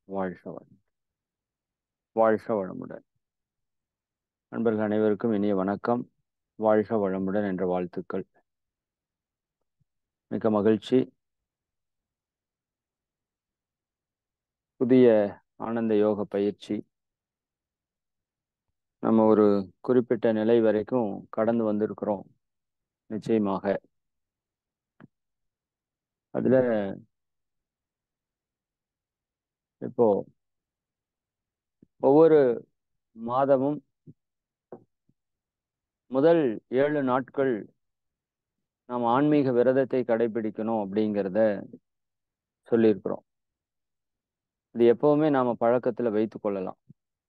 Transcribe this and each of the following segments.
வாழ்க வளம் வாழ்க வளமுடன் நண்பர்கள் அனைவருக்கும் இனிய வணக்கம் வாழ்க வளமுடன் என்ற வாழ்த்துக்கள் மிக்க மகிழ்ச்சி புதிய ஆனந்த யோக பயிற்சி நம்ம ஒரு குறிப்பிட்ட நிலை வரைக்கும் கடந்து வந்திருக்கிறோம் நிச்சயமாக அதுல இப்போ ஒவ்வொரு மாதமும் முதல் ஏழு நாட்கள் நாம் ஆன்மீக விரதத்தை கடைபிடிக்கணும் அப்படிங்கிறத சொல்லியிருக்கிறோம் இது எப்பவுமே நாம பழக்கத்துல வைத்து கொள்ளலாம்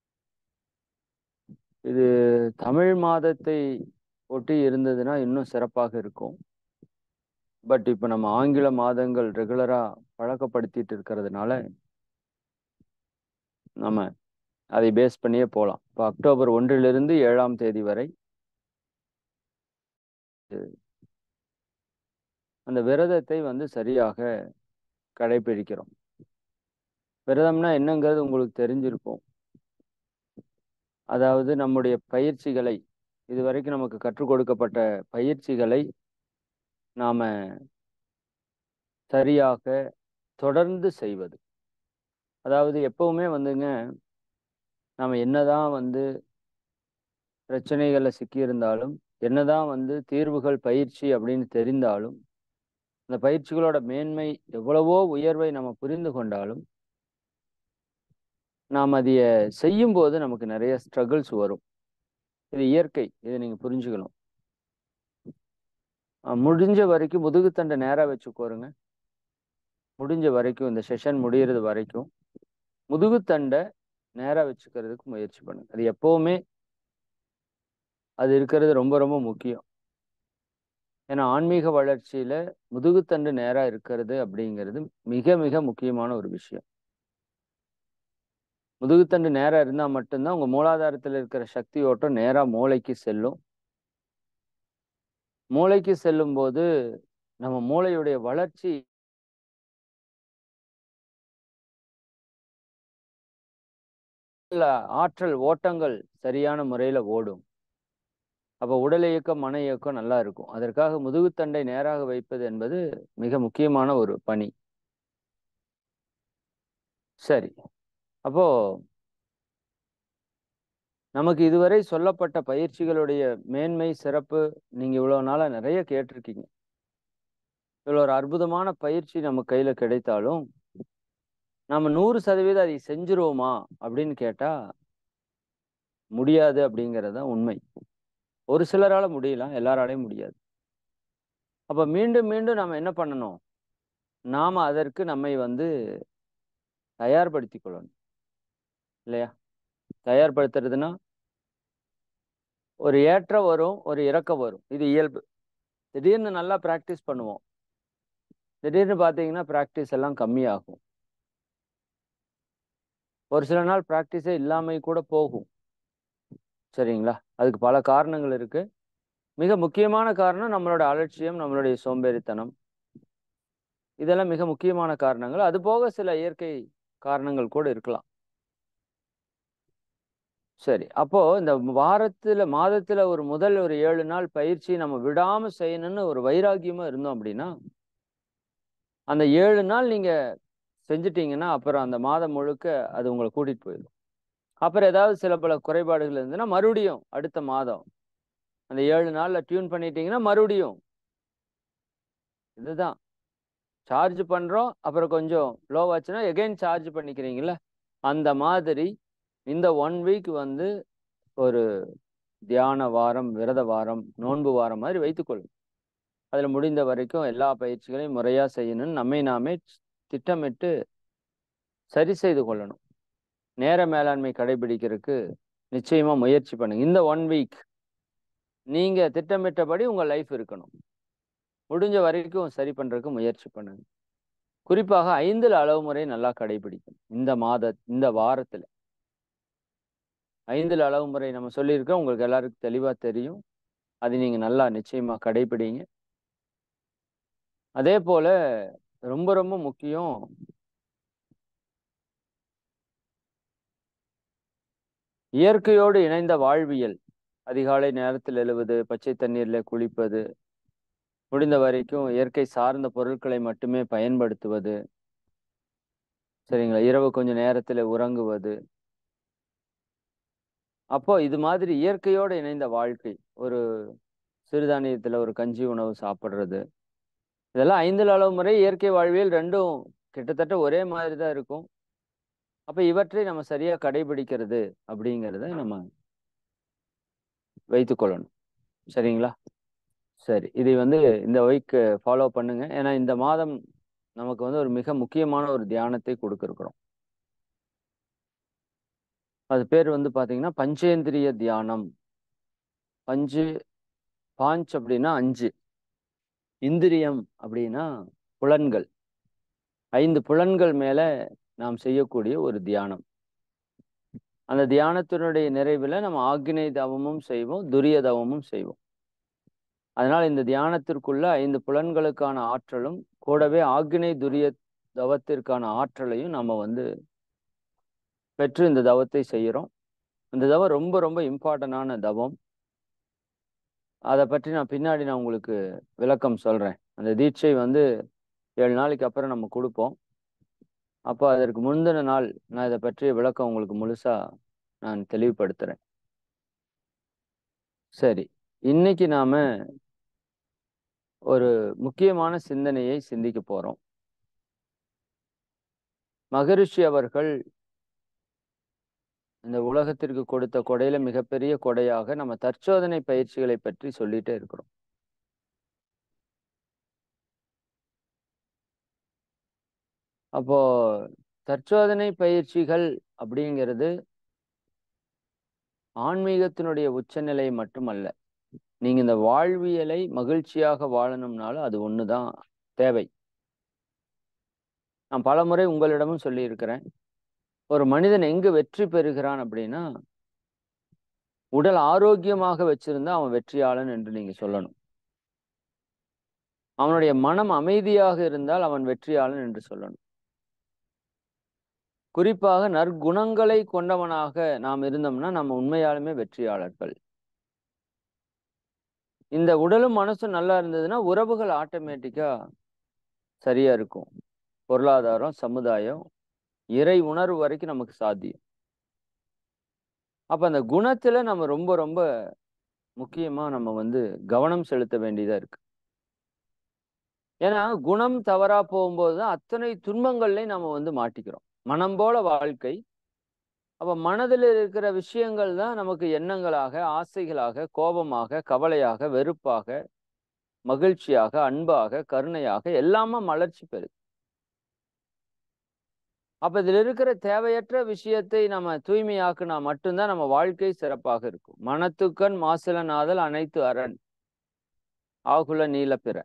இது தமிழ் மாதத்தை ஒட்டி இருந்ததுன்னா இன்னும் சிறப்பாக இருக்கும் பட் இப்ப நம்ம ஆங்கில மாதங்கள் ரெகுலரா பழக்கப்படுத்திட்டு இருக்கிறதுனால நம்ம அதை பேஸ் பண்ணியே போகலாம் இப்போ அக்டோபர் ஒன்றிலிருந்து ஏழாம் தேதி வரை அந்த விரதத்தை வந்து சரியாக கடைபிடிக்கிறோம் விரதம்னா என்னங்கிறது உங்களுக்கு தெரிஞ்சிருக்கும் அதாவது நம்முடைய பயிற்சிகளை இதுவரைக்கும் நமக்கு கற்றுக் கொடுக்கப்பட்ட பயிற்சிகளை நாம சரியாக தொடர்ந்து செய்வது அதாவது எப்பவுமே வந்துங்க நாம என்னதான் வந்து பிரச்சனைகள்ல சிக்கியிருந்தாலும் என்னதான் வந்து தீர்வுகள் பயிற்சி அப்படின்னு தெரிந்தாலும் அந்த பயிற்சிகளோட மேன்மை எவ்வளவோ உயர்வை நம்ம புரிந்து கொண்டாலும் நாம் அதைய செய்யும் போது நமக்கு நிறைய ஸ்ட்ரகிள்ஸ் வரும் இது இயற்கை இதை நீங்க புரிஞ்சுக்கணும் முடிஞ்ச வரைக்கும் முதுகுத்தண்டை நேராக வச்சுக்கோருங்க முடிஞ்ச வரைக்கும் இந்த செஷன் முடிகிறது வரைக்கும் முதுகுத்தண்டை நேராக வச்சுக்கிறதுக்கு முயற்சி பண்ணுங்க அது எப்பவுமே அது இருக்கிறது ரொம்ப ரொம்ப முக்கியம் ஏன்னா ஆன்மீக வளர்ச்சியில முதுகுத்தண்டு நேரா இருக்கிறது அப்படிங்கிறது மிக மிக முக்கியமான ஒரு விஷயம் முதுகுத்தண்டு நேரா இருந்தா மட்டும்தான் உங்க மூலாதாரத்தில் இருக்கிற சக்தி ஓட்டம் நேரா மூளைக்கு செல்லும் மூளைக்கு செல்லும் போது நம்ம மூளையுடைய வளர்ச்சி ஆற்றல் ஓட்டங்கள் சரியான முறையில ஓடும் அப்போ உடல் இயக்கம் மன இயக்கம் நல்லா இருக்கும் அதற்காக முதுகுத்தண்டை நேராக வைப்பது என்பது மிக முக்கியமான ஒரு பணி சரி அப்போ நமக்கு இதுவரை சொல்லப்பட்ட பயிற்சிகளுடைய மேன்மை சிறப்பு நீங்க இவ்வளவு நாளா நிறைய கேட்டிருக்கீங்க இவ்வளோ ஒரு அற்புதமான பயிற்சி நம்ம கையில கிடைத்தாலும் நம்ம நூறு சதவீதம் அதை செஞ்சிருவோமா அப்படின்னு கேட்டா முடியாது அப்படிங்கிறது தான் உண்மை ஒரு சிலரால முடியலாம் எல்லாராலையும் முடியாது அப்ப மீண்டும் மீண்டும் நம்ம என்ன பண்ணணும் நாம அதற்கு நம்மை வந்து தயார்படுத்தி கொள்ளணும் இல்லையா தயார்படுத்துறதுன்னா ஒரு ஏற்ற வரும் ஒரு இறக்கம் வரும் இது இயல்பு திடீர்னு நல்லா ப்ராக்டிஸ் பண்ணுவோம் திடீர்னு பார்த்தீங்கன்னா ப்ராக்டிஸ் எல்லாம் கம்மியாகும் ஒரு சில நாள் ப்ராக்டிஸே இல்லாமல் கூட போகும் சரிங்களா அதுக்கு பல காரணங்கள் இருக்கு மிக முக்கியமான காரணம் நம்மளோட அலட்சியம் நம்மளுடைய சோம்பேறித்தனம் இதெல்லாம் மிக முக்கியமான காரணங்கள் அது போக சில இயற்கை காரணங்கள் கூட இருக்கலாம் சரி அப்போ இந்த வாரத்துல மாதத்துல ஒரு முதல் ஒரு ஏழு நாள் பயிற்சி நம்ம விடாம செய்யணும்னு ஒரு வைராக்கியமா இருந்தோம் அப்படின்னா அந்த ஏழு நாள் நீங்க செஞ்சிட்டீங்கன்னா அப்புறம் அந்த மாதம் முழுக்க அது உங்களை கூட்டிட்டு போயிடும் அப்புறம் ஏதாவது சில பல குறைபாடுகள் இருந்ததுன்னா மறுபடியும் அடுத்த மாதம் அந்த ஏழு நாள்ல டியூன் பண்ணிட்டீங்கன்னா மறுபடியும் இதுதான் சார்ஜ் பண்றோம் அப்புறம் கொஞ்சம் லோவாச்சுன்னா எகைன் சார்ஜ் பண்ணிக்கிறீங்களா அந்த மாதிரி இந்த ஒன் வீக் வந்து ஒரு தியான வாரம் விரத வாரம் நோன்பு வாரம் மாதிரி வைத்துக்கொள்ளும் அதில் முடிந்த வரைக்கும் எல்லா பயிற்சிகளையும் முறையாக செய்யணும்னு நம்மை நாமே திட்டமிட்டு சரி செய்து கொள்ளணும் நேர மேலாண்மை கடைபிடிக்கிறதுக்கு நிச்சயமா முயற்சி பண்ணுங்க இந்த ஒன் வீக் நீங்க திட்டமிட்டபடி உங்க லைஃப் இருக்கணும் முடிஞ்ச வரைக்கும் சரி பண்றதுக்கு முயற்சி பண்ணுங்க குறிப்பாக ஐந்துல அளவு முறை நல்லா கடைபிடிக்கணும் இந்த மாத இந்த வாரத்துல ஐந்துல அளவு முறை நம்ம சொல்லியிருக்கோம் உங்களுக்கு எல்லாருக்கும் தெளிவா தெரியும் அது நீங்க நல்லா நிச்சயமா கடைபிடிங்க அதே போல ரொம்ப ரொம்ப முக்கியம் இயற்கையோடு இணைந்த வாழ்வியல் அதிகாலை நேரத்தில் எழுவது பச்சை தண்ணீர்ல குளிப்பது முடிந்த வரைக்கும் இயற்கை சார்ந்த பொருட்களை மட்டுமே பயன்படுத்துவது சரிங்களா இரவு கொஞ்சம் நேரத்துல உறங்குவது அப்போ இது மாதிரி இயற்கையோடு இணைந்த வாழ்க்கை ஒரு சிறுதானியத்துல ஒரு கஞ்சி உணவு சாப்பிடுறது இதெல்லாம் ஐந்தில் அளவு முறை இயற்கை வாழ்வியல் ரெண்டும் கிட்டத்தட்ட ஒரே மாதிரி தான் இருக்கும் அப்ப இவற்றை நம்ம சரியா கடைபிடிக்கிறது அப்படிங்கிறத நம்ம வைத்துக்கொள்ளணும் சரிங்களா சரி இதை வந்து இந்த ஒய்க்கு ஃபாலோ பண்ணுங்க ஏன்னா இந்த மாதம் நமக்கு வந்து ஒரு மிக முக்கியமான ஒரு தியானத்தை கொடுத்துருக்குறோம் அது பேர் வந்து பாத்தீங்கன்னா பஞ்சேந்திரிய தியானம் பஞ்சு பாஞ்ச் அப்படின்னா அஞ்சு இந்திரியம் அப்படின்னா புலன்கள் ஐந்து புலன்கள் மேல நாம் செய்யக்கூடிய ஒரு தியானம் அந்த தியானத்தினுடைய நிறைவில் நம்ம ஆக்னை தவமும் செய்வோம் துரிய தவமும் செய்வோம் அதனால் இந்த தியானத்திற்குள்ள ஐந்து புலன்களுக்கான ஆற்றலும் கூடவே ஆக்னை துரிய தவத்திற்கான ஆற்றலையும் நம்ம வந்து பெற்று இந்த தவத்தை செய்கிறோம் இந்த தவம் ரொம்ப ரொம்ப இம்பார்ட்டண்டான தவம் அதை பற்றி நான் பின்னாடி நான் உங்களுக்கு விளக்கம் சொல்கிறேன் அந்த தீட்சை வந்து ஏழு நாளைக்கு அப்புறம் நம்ம கொடுப்போம் அப்போ அதற்கு முந்தின நாள் நான் இதை பற்றிய விளக்கம் உங்களுக்கு முழுசா நான் தெளிவுபடுத்துறேன் சரி இன்னைக்கு நாம ஒரு முக்கியமான சிந்தனையை சிந்திக்க போறோம் மகரிஷி அவர்கள் இந்த உலகத்திற்கு கொடுத்த கொடையில மிகப்பெரிய கொடையாக நம்ம தற்சோதனை பயிற்சிகளை பற்றி சொல்லிட்டே இருக்கிறோம் அப்போ தற்சோதனை பயிற்சிகள் அப்படிங்கிறது ஆன்மீகத்தினுடைய உச்சநிலை மட்டுமல்ல நீங்க இந்த வாழ்வியலை மகிழ்ச்சியாக வாழணும்னாலும் அது ஒண்ணுதான் தேவை நான் பலமுறை உங்களிடமும் சொல்லியிருக்கிறேன் ஒரு மனிதன் எங்கு வெற்றி பெறுகிறான் அப்படின்னா உடல் ஆரோக்கியமாக வச்சிருந்தா அவன் வெற்றியாளன் என்று நீங்க சொல்லணும் அவனுடைய மனம் அமைதியாக இருந்தால் அவன் வெற்றியாளன் என்று சொல்லணும் குறிப்பாக நற்குணங்களை கொண்டவனாக நாம் இருந்தோம்னா நம்ம உண்மையாலுமே வெற்றியாளர்கள் இந்த உடலும் மனசும் நல்லா இருந்ததுன்னா உறவுகள் ஆட்டோமேட்டிக்கா சரியா இருக்கும் பொருளாதாரம் சமுதாயம் இறை உணர்வு வரைக்கும் நமக்கு சாத்தியம் அப்ப அந்த குணத்துல நம்ம ரொம்ப ரொம்ப முக்கியமா நம்ம வந்து கவனம் செலுத்த வேண்டியதா இருக்கு ஏன்னா குணம் தவறா போகும்போது தான் அத்தனை துன்பங்கள்லையும் நம்ம வந்து மாட்டிக்கிறோம் மனம் போல வாழ்க்கை அப்ப மனதில் இருக்கிற விஷயங்கள் தான் நமக்கு எண்ணங்களாக ஆசைகளாக கோபமாக கவலையாக வெறுப்பாக மகிழ்ச்சியாக அன்பாக கருணையாக எல்லாமே மலர்ச்சி பெறுது அப்ப இதுல இருக்கிற தேவையற்ற விஷயத்தை நம்ம தூய்மையாக்குனா மட்டும்தான் நம்ம வாழ்க்கை சிறப்பாக இருக்கும் மனத்துக்கண் மாசிலனாதல் அனைத்து அரண் ஆகுல நீல பிற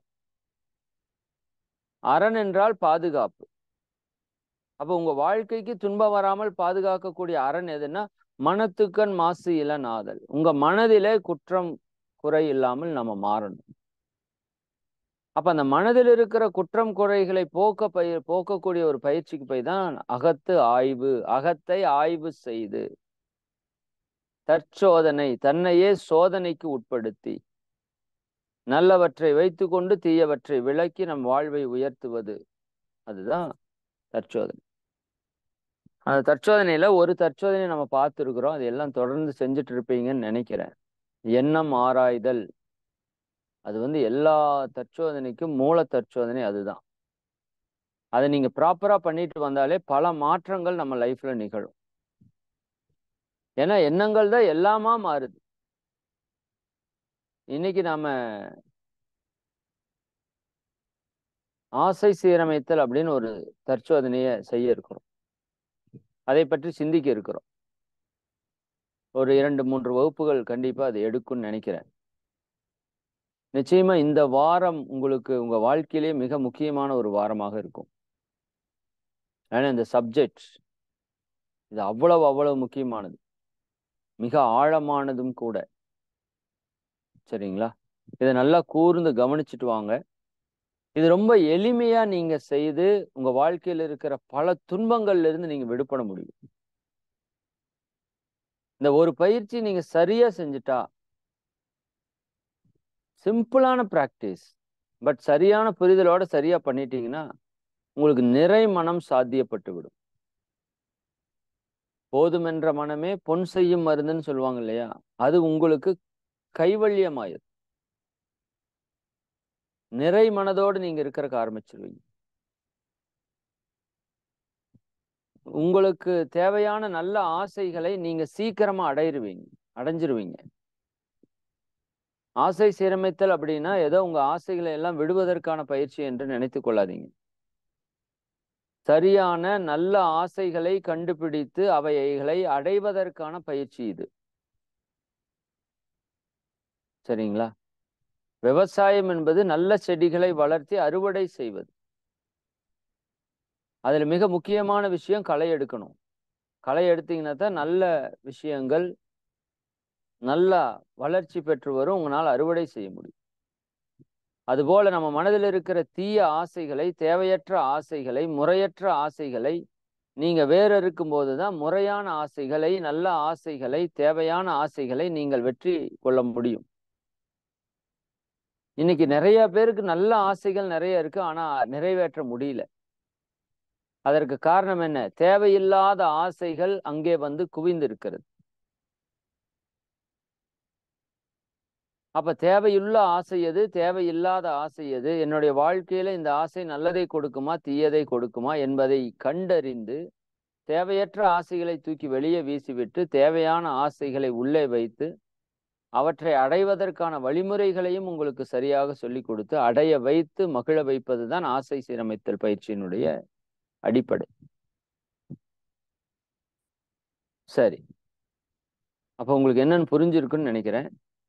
அரண் என்றால் பாதுகாப்பு அப்ப உங்க வாழ்க்கைக்கு துன்பம் வராமல் பாதுகாக்கக்கூடிய அரண் எதுன்னா மனத்துக்கண் மாசு இளநாதல் உங்க மனதிலே குற்றம் குறை இல்லாமல் நம்ம மாறணும் அப்ப அந்த மனதில் இருக்கிற குற்றம் குறைகளை போக்க பய போக்கக்கூடிய ஒரு பயிற்சிக்கு போய் தான் அகத்து ஆய்வு அகத்தை ஆய்வு செய்து தற்சோதனை தன்னையே சோதனைக்கு உட்படுத்தி நல்லவற்றை வைத்துக்கொண்டு தீயவற்றை விளக்கி நம் வாழ்வை உயர்த்துவது அதுதான் தற்சோதனை அந்த தற்சோதனையில ஒரு தற்சோதனை நம்ம பார்த்துருக்குறோம் அது எல்லாம் தொடர்ந்து செஞ்சுட்டு இருப்பீங்கன்னு நினைக்கிறேன் எண்ணம் ஆராய்தல் அது வந்து எல்லா தற்சோதனைக்கும் மூல தற்சோதனை அதுதான் அதை நீங்க ப்ராப்பரா பண்ணிட்டு வந்தாலே பல மாற்றங்கள் நம்ம லைஃப்ல நிகழும் ஏன்னா எண்ணங்கள் தான் எல்லாமா மாறுது இன்னைக்கு நாம ஆசை சீரமைத்தல் அப்படின்னு ஒரு தற்சோதனையை செய்ய இருக்கிறோம் அதை பற்றி சிந்திக்க இருக்கிறோம் ஒரு இரண்டு மூன்று வகுப்புகள் கண்டிப்பா அது எடுக்கும்னு நினைக்கிறேன் நிச்சயமா இந்த வாரம் உங்களுக்கு உங்க வாழ்க்கையிலேயே மிக முக்கியமான ஒரு வாரமாக இருக்கும் ஏன்னா இந்த சப்ஜெக்ட் இது அவ்வளவு அவ்வளவு முக்கியமானது மிக ஆழமானதும் கூட சரிங்களா இதை நல்லா கூர்ந்து கவனிச்சுட்டு வாங்க இது ரொம்ப எளிமையா நீங்க செய்து உங்க வாழ்க்கையில இருக்கிற பல துன்பங்கள்ல இருந்து நீங்க விடுபட முடியும் இந்த ஒரு பயிற்சி நீங்க சரியா செஞ்சுட்டா சிம்பிளான பிராக்டிஸ் பட் சரியான புரிதலோட சரியா பண்ணிட்டீங்கன்னா உங்களுக்கு நிறை மனம் சாத்தியப்பட்டு விடும் போதுமென்ற மனமே பொன் செய்யும் மருந்துன்னு சொல்லுவாங்க இல்லையா அது உங்களுக்கு கைவல்யமாயிரும் நிறை மனதோடு நீங்க இருக்கிறக்க ஆரம்பிச்சிருவீங்க உங்களுக்கு தேவையான நல்ல ஆசைகளை நீங்க சீக்கிரமா அடையிருவீங்க அடைஞ்சிருவீங்க ஆசை சீரமைத்தல் அப்படின்னா ஏதோ உங்க ஆசைகளை எல்லாம் விடுவதற்கான பயிற்சி என்று நினைத்து கொள்ளாதீங்க சரியான நல்ல ஆசைகளை கண்டுபிடித்து அவைகளை அடைவதற்கான பயிற்சி இது சரிங்களா விவசாயம் என்பது நல்ல செடிகளை வளர்த்தி அறுவடை செய்வது அதுல மிக முக்கியமான விஷயம் களை எடுக்கணும் களை எடுத்தீங்கன்னா தான் நல்ல விஷயங்கள் நல்லா வளர்ச்சி பெற்று வரும் உங்களால் அறுவடை செய்ய முடியும் அதுபோல நம்ம மனதில் இருக்கிற தீய ஆசைகளை தேவையற்ற ஆசைகளை முறையற்ற ஆசைகளை நீங்க வேற இருக்கும்போது தான் முறையான ஆசைகளை நல்ல ஆசைகளை தேவையான ஆசைகளை நீங்கள் வெற்றி கொள்ள முடியும் இன்னைக்கு நிறைய பேருக்கு நல்ல ஆசைகள் நிறைய இருக்கு ஆனா நிறைவேற்ற முடியல அதற்கு காரணம் என்ன தேவையில்லாத ஆசைகள் அங்கே வந்து குவிந்து இருக்கிறது அப்ப தேவையுள்ள ஆசை எது தேவையில்லாத ஆசை எது என்னுடைய வாழ்க்கையில இந்த ஆசை நல்லதை கொடுக்குமா தீயதை கொடுக்குமா என்பதை கண்டறிந்து தேவையற்ற ஆசைகளை தூக்கி வெளியே வீசிவிட்டு தேவையான ஆசைகளை உள்ளே வைத்து அவற்றை அடைவதற்கான வழிமுறைகளையும் உங்களுக்கு சரியாக சொல்லி கொடுத்து அடைய வைத்து மகிழ வைப்பது தான் ஆசை சீரமைத்தல் பயிற்சியினுடைய அடிப்படை சரி அப்ப உங்களுக்கு என்னன்னு புரிஞ்சிருக்குன்னு நினைக்கிறேன்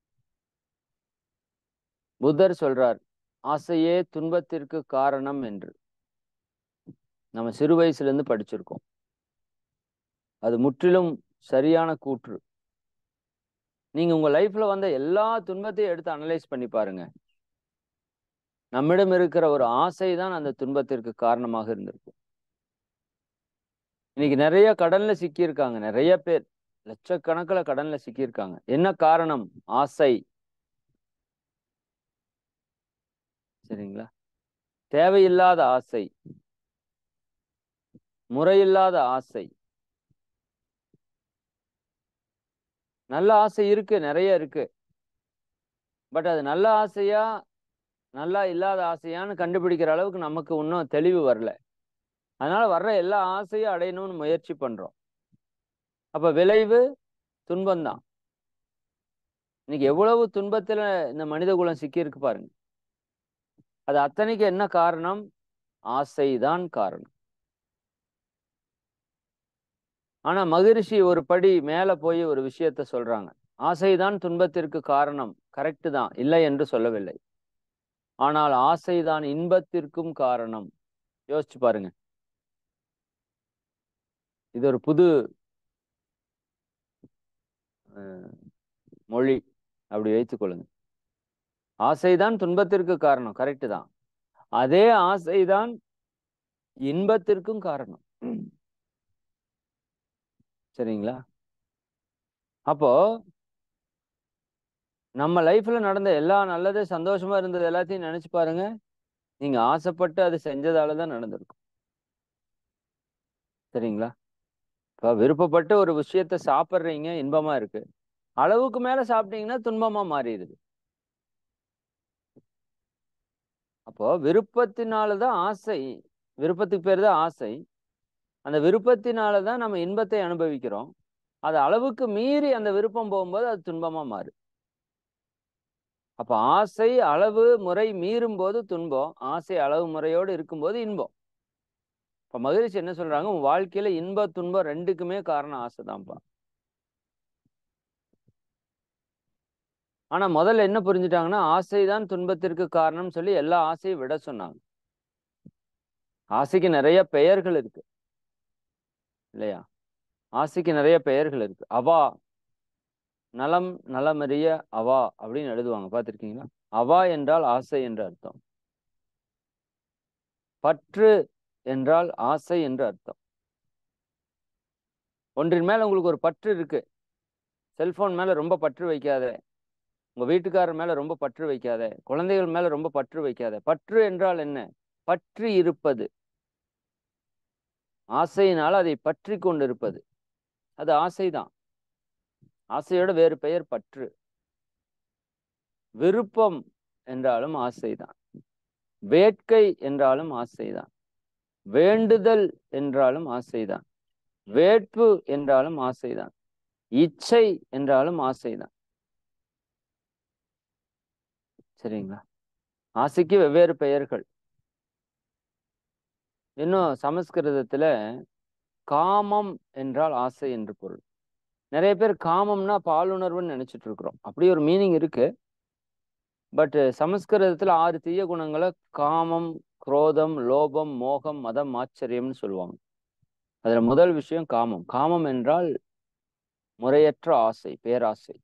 புத்தர் சொல்றார் ஆசையே துன்பத்திற்கு காரணம் என்று நம்ம சிறு வயசுல இருந்து படிச்சிருக்கோம் அது முற்றிலும் சரியான கூற்று நீங்க உங்க லைஃப்ல வந்த எல்லா துன்பத்தையும் எடுத்து அனலைஸ் பண்ணி பாருங்க நம்மிடம் இருக்கிற ஒரு ஆசை தான் அந்த துன்பத்திற்கு காரணமாக இருந்திருக்கும் இன்னைக்கு நிறைய கடன்ல சிக்கியிருக்காங்க நிறைய பேர் லட்சக்கணக்கில் கடன்ல சிக்கியிருக்காங்க என்ன காரணம் ஆசை சரிங்களா தேவையில்லாத ஆசை முறையில்லாத ஆசை நல்ல ஆசை இருக்கு நிறைய இருக்கு பட் அது நல்ல ஆசையா நல்லா இல்லாத ஆசையான்னு கண்டுபிடிக்கிற அளவுக்கு நமக்கு இன்னும் தெளிவு வரல அதனால வர்ற எல்லா ஆசையும் அடையணும்னு முயற்சி பண்றோம் அப்ப விளைவு துன்பம்தான் இன்னைக்கு எவ்வளவு துன்பத்துல இந்த மனித குலம் சிக்கி இருக்கு பாருங்க அது அத்தனைக்கு என்ன காரணம் ஆசைதான் காரணம் ஆனா மகிழ்ச்சி ஒரு படி மேல போய் ஒரு விஷயத்த சொல்றாங்க ஆசைதான் துன்பத்திற்கு காரணம் கரெக்டு தான் இல்லை என்று சொல்லவில்லை ஆனால் ஆசைதான் இன்பத்திற்கும் காரணம் யோசிச்சு பாருங்க இது ஒரு புது மொழி அப்படி வைத்துக் கொள்ளுங்க ஆசைதான் துன்பத்திற்கு காரணம் கரெக்டு தான் அதே ஆசைதான் இன்பத்திற்கும் காரணம் சரிங்களா அப்போ நம்ம லைஃப்ல நடந்த எல்லா நல்லது சந்தோஷமா இருந்தது எல்லாத்தையும் நினைச்சு பாருங்க நீங்க ஆசைப்பட்டு அது செஞ்சதால தான் நடந்திருக்கும் சரிங்களா இப்போ விருப்பப்பட்டு ஒரு விஷயத்த சாப்பிட்றீங்க இன்பமா இருக்கு அளவுக்கு மேல சாப்பிட்டீங்கன்னா துன்பமா மாறிடுது அப்போ விருப்பத்தினாலதான் ஆசை விருப்பத்துக்கு பேர் தான் ஆசை அந்த விருப்பத்தினாலதான் நம்ம இன்பத்தை அனுபவிக்கிறோம் அது அளவுக்கு மீறி அந்த விருப்பம் போகும்போது அது துன்பமா மாறு அப்ப ஆசை அளவு முறை மீறும் போது துன்பம் ஆசை அளவு முறையோடு இருக்கும்போது இன்பம் இப்ப மகிழ்ச்சி என்ன சொல்றாங்க உன் வாழ்க்கையில இன்ப துன்பம் ரெண்டுக்குமே காரணம் ஆசைதான்ப்பா ஆனா முதல்ல என்ன புரிஞ்சுட்டாங்கன்னா ஆசைதான் துன்பத்திற்கு காரணம் சொல்லி எல்லா ஆசையும் விட சொன்னாங்க ஆசைக்கு நிறைய பெயர்கள் இருக்கு இல்லையா ஆசைக்கு நிறைய பெயர்கள் இருக்கு அவா நலம் நலமறிய அவா அப்படின்னு எழுதுவாங்க பார்த்துருக்கீங்களா அவா என்றால் ஆசை என்ற அர்த்தம் பற்று என்றால் ஆசை என்று அர்த்தம் ஒன்றின் மேல உங்களுக்கு ஒரு பற்று இருக்கு செல்போன் மேல ரொம்ப பற்று வைக்காத உங்க வீட்டுக்காரர் மேல ரொம்ப பற்று வைக்காத குழந்தைகள் மேல ரொம்ப பற்று வைக்காத பற்று என்றால் என்ன பற்றி இருப்பது ஆசையினால் அதை பற்றி கொண்டிருப்பது அது ஆசைதான் ஆசையோட வேறு பெயர் பற்று விருப்பம் என்றாலும் ஆசைதான் வேட்கை என்றாலும் ஆசைதான் வேண்டுதல் என்றாலும் ஆசைதான் வேட்பு என்றாலும் ஆசைதான் இச்சை என்றாலும் ஆசைதான் சரிங்களா ஆசைக்கு வெவ்வேறு பெயர்கள் இன்னும் சமஸ்கிருதத்துல காமம் என்றால் ஆசை என்று பொருள் நிறைய பேர் காமம்னா பாலுணர்வுன்னு நினைச்சிட்டு இருக்கிறோம் அப்படி ஒரு மீனிங் இருக்கு பட் சமஸ்கிருதத்துல ஆறு தீய குணங்களை காமம் குரோதம் லோபம் மோகம் மதம் ஆச்சரியம்னு சொல்லுவாங்க அதுல முதல் விஷயம் காமம் காமம் என்றால் முறையற்ற ஆசை பேராசை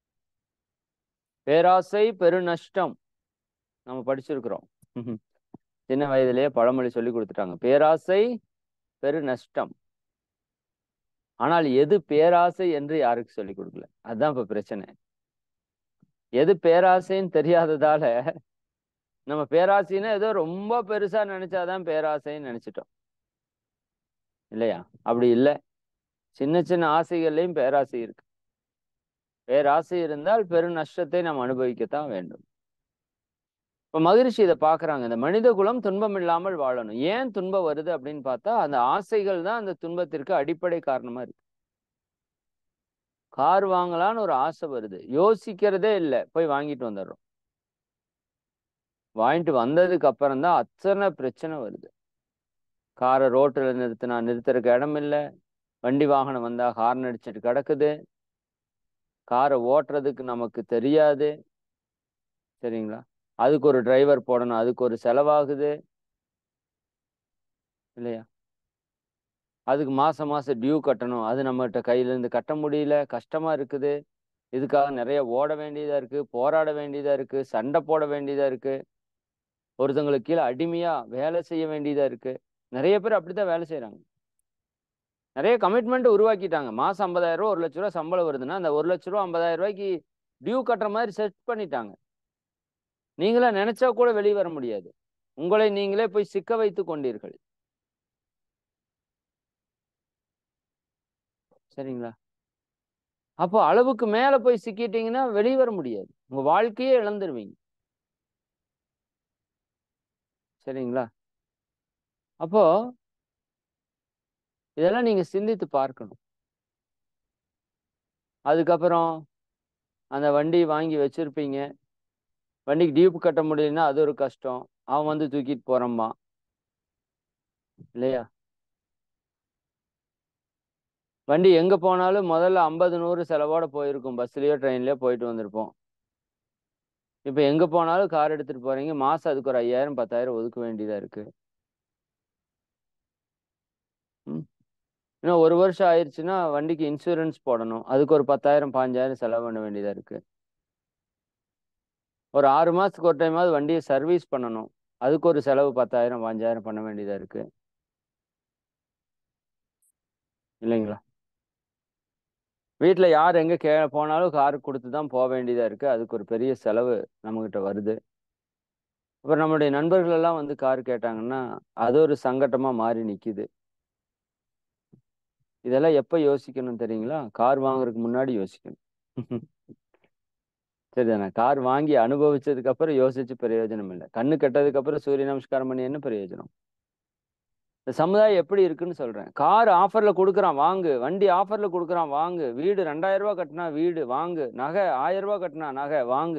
பேராசை பெருநஷ்டம் நம்ம படிச்சிருக்கிறோம் சின்ன வயதிலேயே பழமொழி சொல்லி கொடுத்துட்டாங்க பேராசை பெருநஷ்டம் ஆனால் எது பேராசை என்று யாருக்கு சொல்லி கொடுக்கல அதுதான் இப்ப பிரச்சனை எது பேராசைன்னு தெரியாததால நம்ம பேராசைன்னா ஏதோ ரொம்ப பெருசா நினைச்சாதான் பேராசைன்னு நினைச்சிட்டோம் இல்லையா அப்படி இல்லை சின்ன சின்ன ஆசைகள்லையும் பேராசை இருக்கு பேராசை இருந்தால் பெரு நஷ்டத்தை நாம் அனுபவிக்கத்தான் வேண்டும் இப்ப மகிழ்ச்சி இதை பாக்குறாங்க இந்த மனித குலம் துன்பம் இல்லாமல் வாழணும் ஏன் துன்பம் வருது அப்படின்னு பார்த்தா அந்த ஆசைகள் தான் அந்த துன்பத்திற்கு அடிப்படை காரணமா இருக்கு கார் வாங்கலான்னு ஒரு ஆசை வருது யோசிக்கிறதே இல்லை போய் வாங்கிட்டு வந்துடுறோம் வாங்கிட்டு வந்ததுக்கு அப்புறம் தான் அத்தனை பிரச்சனை வருது காரை ரோட்டில் நிறுத்தினா நிறுத்துறதுக்கு இடம் இல்லை வண்டி வாகனம் வந்தா ஹார்ன் அடிச்சுட்டு கிடக்குது காரை ஓட்டுறதுக்கு நமக்கு தெரியாது சரிங்களா அதுக்கு ஒரு டிரைவர் போடணும் அதுக்கு ஒரு செலவாகுது இல்லையா அதுக்கு மாசம் மாசம் டியூ கட்டணும் அது நம்மகிட்ட கையில இருந்து கட்ட முடியல கஷ்டமா இருக்குது இதுக்காக நிறைய ஓட வேண்டியதா இருக்கு போராட வேண்டியதா இருக்கு சண்டை போட வேண்டியதா இருக்கு ஒருத்தங்களுக்கு கீழே அடிமையா வேலை செய்ய வேண்டியதா இருக்கு நிறைய பேர் அப்படித்தான் வேலை செய்யறாங்க நிறைய கமிட்மெண்ட் உருவாக்கிட்டாங்க மாசம் ஐம்பதாயிரம் ரூபா ஒரு லட்ச ரூபா சம்பளம் வருதுன்னா அந்த ஒரு லட்ச ரூபா ஐம்பதாயிரம் ரூபாய்க்கு டியூ கட்டுற மாதிரி செட் பண்ணிட்டாங்க நீங்களா நினைச்சா கூட வெளியே வர முடியாது உங்களை நீங்களே போய் சிக்க வைத்து கொண்டீர்கள் சரிங்களா அப்போ அளவுக்கு மேல போய் சிக்கிட்டீங்கன்னா வெளியே வர முடியாது உங்க வாழ்க்கையே இழந்துருவீங்க சரிங்களா அப்போ இதெல்லாம் நீங்க சிந்தித்து பார்க்கணும் அதுக்கப்புறம் அந்த வண்டி வாங்கி வச்சிருப்பீங்க வண்டிக்கு டியூப் கட்ட முடியலன்னா அது ஒரு கஷ்டம் அவன் வந்து தூக்கிட்டு போறம்மா இல்லையா வண்டி எங்க போனாலும் முதல்ல ஐம்பது நூறு செலவோட போயிருக்கும் பஸ்லயோ ட்ரெயின்லயோ போயிட்டு வந்திருப்போம் இப்ப எங்க போனாலும் கார் எடுத்துட்டு போறீங்க மாசம் அதுக்கு ஒரு ஐயாயிரம் பத்தாயிரம் ஒதுக்க வேண்டியதா இருக்கு இன்னும் ஒரு வருஷம் ஆயிடுச்சுன்னா வண்டிக்கு இன்சூரன்ஸ் போடணும் அதுக்கு ஒரு பத்தாயிரம் பாஞ்சாயிரம் செலவு பண்ண வேண்டியதா இருக்கு ஒரு ஆறு மாசத்துக்கு ஒரு டைமாவது வண்டியை சர்வீஸ் பண்ணணும் அதுக்கு ஒரு செலவு பத்தாயிரம் பாஞ்சாயிரம் பண்ண வேண்டியதா இருக்கு இல்லைங்களா வீட்டில் யார் எங்கே கே போனாலும் கார் கொடுத்து தான் போக வேண்டியதாக இருக்குது அதுக்கு ஒரு பெரிய செலவு நம்மக்கிட்ட வருது அப்புறம் நம்மளுடைய நண்பர்கள் எல்லாம் வந்து கார் கேட்டாங்கன்னா அது ஒரு சங்கட்டமாக மாறி நிற்கிது இதெல்லாம் எப்போ யோசிக்கணும் தெரியுங்களா கார் வாங்குறதுக்கு முன்னாடி யோசிக்கணும் சரிதானே கார் வாங்கி அனுபவிச்சதுக்கு அப்புறம் யோசிச்சு பிரயோஜனம் இல்லை கண்ணு கெட்டதுக்கு அப்புறம் சூரிய நமஸ்காரம் பண்ணி என்ன பிரயோஜனம் இந்த சமுதாயம் எப்படி இருக்குன்னு சொல்றேன் கார் ஆஃபர்ல கொடுக்குறான் வாங்கு வண்டி ஆஃபர்ல கொடுக்குறான் வாங்கு வீடு ரெண்டாயிரம் ரூபாய் கட்டினா வீடு வாங்கு நகை ஆயிரம் ரூபாய் கட்டினா நகை வாங்கு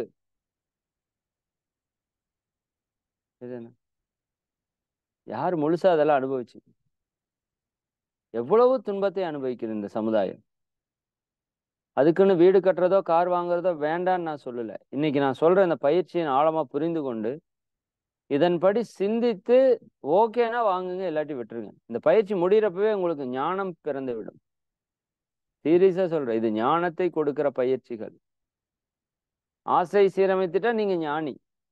இதுதானே யார் முழுசா அதெல்லாம் அனுபவிச்சு எவ்வளவு துன்பத்தை அனுபவிக்குது இந்த சமுதாயம் அதுக்குன்னு வீடு கட்டுறதோ கார் வாங்குறதோ வேண்டான்னு நான் சொல்லல இன்னைக்கு நான் சொல்ற இந்த பயிற்சியை ஆழமா புரிந்து கொண்டு இதன்படி சிந்தித்து ஓகேனா வாங்குங்க இல்லாட்டி விட்டுருங்க இந்த பயிற்சி முடிகிறப்பவே உங்களுக்கு ஞானம் பிறந்து விடும் சீரியஸா சொல்றேன் இது ஞானத்தை கொடுக்கிற பயிற்சிகள் ஆசை சீரமைத்துட்டா நீங்க ஞானி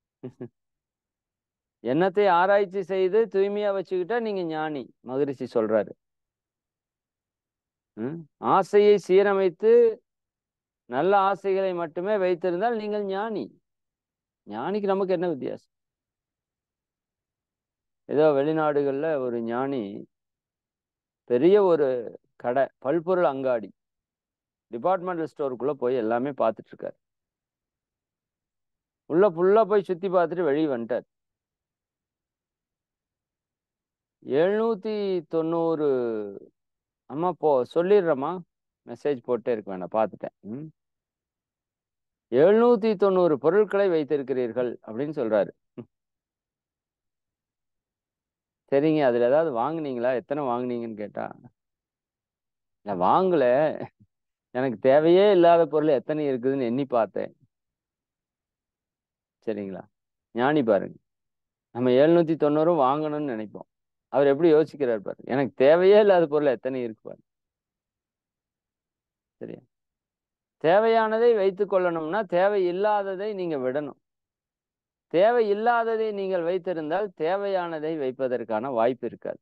எண்ணத்தை ஆராய்ச்சி செய்து தூய்மையா வச்சுக்கிட்டா நீங்க ஞானி மகரிஷி சொல்றாரு ஆசையை சீரமைத்து நல்ல ஆசைகளை மட்டுமே வைத்திருந்தால் நீங்கள் ஞானி ஞானிக்கு நமக்கு என்ன வித்தியாசம் ஏதோ வெளிநாடுகள்ல ஒரு ஞானி பெரிய ஒரு கடை பல்பொருள் அங்காடி டிபார்ட்மெண்டல் ஸ்டோருக்குள்ள போய் எல்லாமே பார்த்துட்டு இருக்காரு உள்ள ஃபுல்லா போய் சுத்தி பார்த்துட்டு வெளியே வந்துட்டார் எழுநூத்தி தொண்ணூறு அம்மா போ சொல்லிடுறேம்மா மெசேஜ் போட்டே இருக்க வேண்டாம் பார்த்துட்டேன் ம் எழுநூத்தி தொண்ணூறு பொருட்களை வைத்திருக்கிறீர்கள் அப்படின்னு சொல்றாரு சரிங்க அதுல ஏதாவது வாங்குனீங்களா எத்தனை வாங்குனீங்கன்னு கேட்டா நான் வாங்கல எனக்கு தேவையே இல்லாத பொருள் எத்தனை இருக்குதுன்னு எண்ணி பார்த்தேன் சரிங்களா ஞானி பாருங்க நம்ம எழுநூத்தி தொண்ணூறும் வாங்கணும்னு நினைப்போம் அவர் எப்படி யோசிக்கிறார் பாருங்க எனக்கு தேவையே இல்லாத பொருள் எத்தனை இருக்கு பாருங்க சரியா தேவையானதை வைத்துக் கொள்ளணும்னா தேவை இல்லாததை நீங்க விடணும் தேவை இல்லாததை நீங்கள் வைத்திருந்தால் தேவையானதை வைப்பதற்கான வாய்ப்பு இருக்காது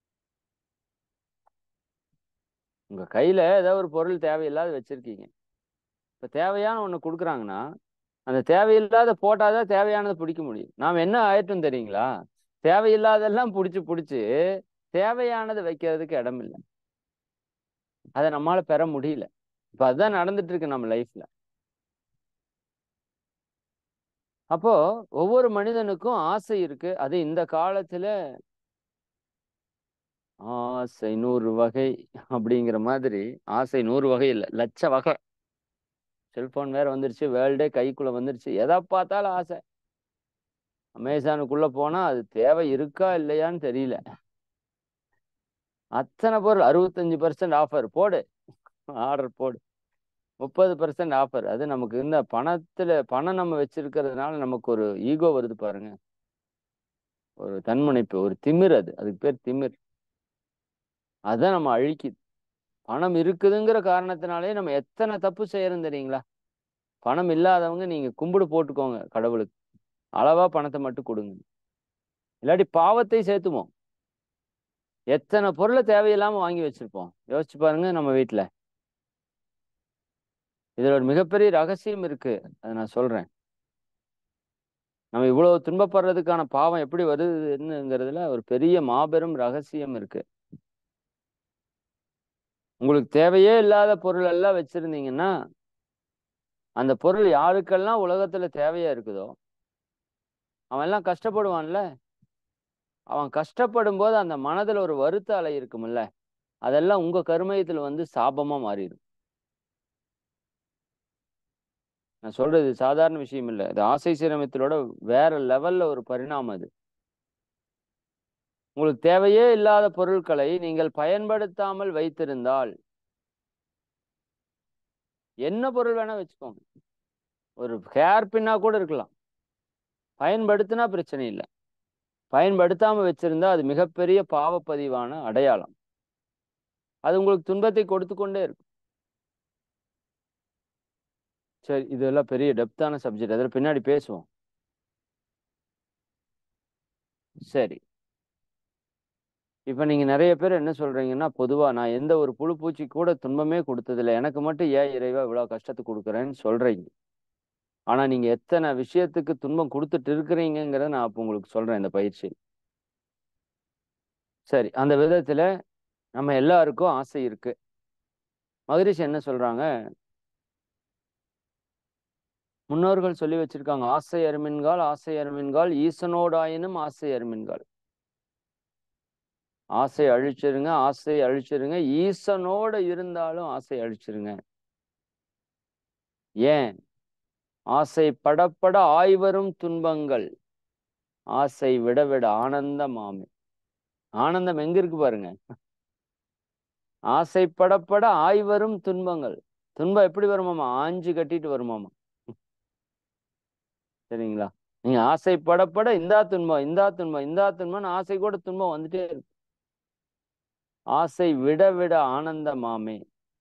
உங்க கையில ஏதோ ஒரு பொருள் தேவையில்லாத வச்சிருக்கீங்க இப்ப தேவையான ஒண்ணு கொடுக்குறாங்கன்னா அந்த தேவையில்லாத போட்டாதான் தேவையானதை பிடிக்க முடியும் நாம் என்ன ஆயிட்டும் தெரியுங்களா தேவையில்லாதெல்லாம் பிடிச்சி பிடிச்சி தேவையானதை வைக்கிறதுக்கு இடம் இல்லை அதை நம்மளால பெற முடியல இப்ப அதுதான் நடந்துட்டு இருக்கு நம்ம லைஃப்ல அப்போ ஒவ்வொரு மனிதனுக்கும் ஆசை இருக்கு அது இந்த காலத்துல ஆசை நூறு வகை அப்படிங்கிற மாதிரி ஆசை நூறு வகை இல்லை லட்ச வகை செல்போன் வேற வந்துருச்சு வேர்ல்டே கைக்குள்ள வந்துருச்சு எதை பார்த்தாலும் ஆசை அமேசானுக்குள்ள போனா அது தேவை இருக்கா இல்லையான்னு தெரியல அத்தனை பொருள் அறுபத்தஞ்சு பர்சன்ட் ஆஃபர் போடு ஆர்டர் போடு முப்பது பர்சன்ட் ஆஃபர் அது நமக்கு இந்த பணத்துல பணம் நம்ம வச்சிருக்கிறதுனால நமக்கு ஒரு ஈகோ வருது பாருங்க ஒரு தன்முனைப்பு ஒரு திமிர் அது அதுக்கு பேர் திமிர் அதான் நம்ம அழிக்குது பணம் இருக்குதுங்கிற காரணத்தினாலே நம்ம எத்தனை தப்பு செய்யறோம் தெரியுங்களா பணம் இல்லாதவங்க நீங்க கும்பிடு போட்டுக்கோங்க கடவுளுக்கு அளவா பணத்தை மட்டும் கொடுங்க இல்லாட்டி பாவத்தை சேர்த்துவோம் எத்தனை பொருளை தேவையில்லாம வாங்கி வச்சிருப்போம் யோசிச்சு பாருங்க நம்ம வீட்டுல இதுல ஒரு மிகப்பெரிய ரகசியம் இருக்கு அதை நான் சொல்றேன் நம்ம இவ்வளவு துன்பப்படுறதுக்கான பாவம் எப்படி வருதுங்கிறதுல ஒரு பெரிய மாபெரும் ரகசியம் இருக்கு உங்களுக்கு தேவையே இல்லாத பொருள் எல்லாம் வச்சிருந்தீங்கன்னா அந்த பொருள் யாருக்கெல்லாம் உலகத்துல தேவையா இருக்குதோ அவன் எல்லாம் கஷ்டப்படுவான்ல அவன் கஷ்டப்படும் போது அந்த மனதுல ஒரு வருத்த அலை இருக்கும்ல அதெல்லாம் உங்க கருமையத்துல வந்து சாபமா மாறிடும் நான் சொல்றது சாதாரண விஷயம் இல்லை இது ஆசை சீரமைத்தலோட வேற லெவல்ல ஒரு பரிணாமம் அது உங்களுக்கு தேவையே இல்லாத பொருட்களை நீங்கள் பயன்படுத்தாமல் வைத்திருந்தால் என்ன பொருள் வேணா வச்சுக்கோங்க ஒரு ஹேர் பின்னா கூட இருக்கலாம் பயன்படுத்தினா பிரச்சனை இல்லை பயன்படுத்தாம வச்சிருந்தா அது மிகப்பெரிய பாவப்பதிவான அடையாளம் அது உங்களுக்கு துன்பத்தை கொடுத்து கொண்டே இருக்கும் சரி இதெல்லாம் பெரிய டெப்தான சப்ஜெக்ட் அதில் பின்னாடி பேசுவோம் சரி இப்போ நீங்கள் நிறைய பேர் என்ன சொல்கிறீங்கன்னா பொதுவாக நான் எந்த ஒரு புழு பூச்சி கூட துன்பமே கொடுத்ததில்லை எனக்கு மட்டும் ஏன் இறைவா இவ்வளோ கஷ்டத்தை கொடுக்குறேன்னு சொல்கிறீங்க ஆனால் நீங்கள் எத்தனை விஷயத்துக்கு துன்பம் கொடுத்துட்டு இருக்கிறீங்கிறத நான் அப்போ உங்களுக்கு சொல்கிறேன் இந்த பயிற்சி சரி அந்த விதத்தில் நம்ம எல்லாருக்கும் ஆசை இருக்கு மகரிஷி என்ன சொல்கிறாங்க முன்னோர்கள் சொல்லி வச்சிருக்காங்க ஆசை அருமின்கால் ஆசை அருமின்கால் ஈசனோடாயினும் ஆசை அருமின்கால் ஆசை அழிச்சிருங்க ஆசை அழிச்சிருங்க ஈசனோட இருந்தாலும் ஆசை அழிச்சிருங்க ஏன் ஆசை படப்பட ஆய்வரும் துன்பங்கள் ஆசை விட விட ஆனந்தமாமே ஆனந்தம் எங்க இருக்கு பாருங்க ஆசை படப்பட ஆய்வரும் துன்பங்கள் துன்பம் எப்படி வருமாமா ஆஞ்சு கட்டிட்டு வருமாமா சரிங்களா நீங்க ஆசைப்படப்பட இந்தா துன்பம் இந்தா துன்பம் இந்தா துன்பம்னு ஆசை கூட துன்பம் வந்துட்டே இருக்கு ஆசை விட விட ஆனந்தமாமே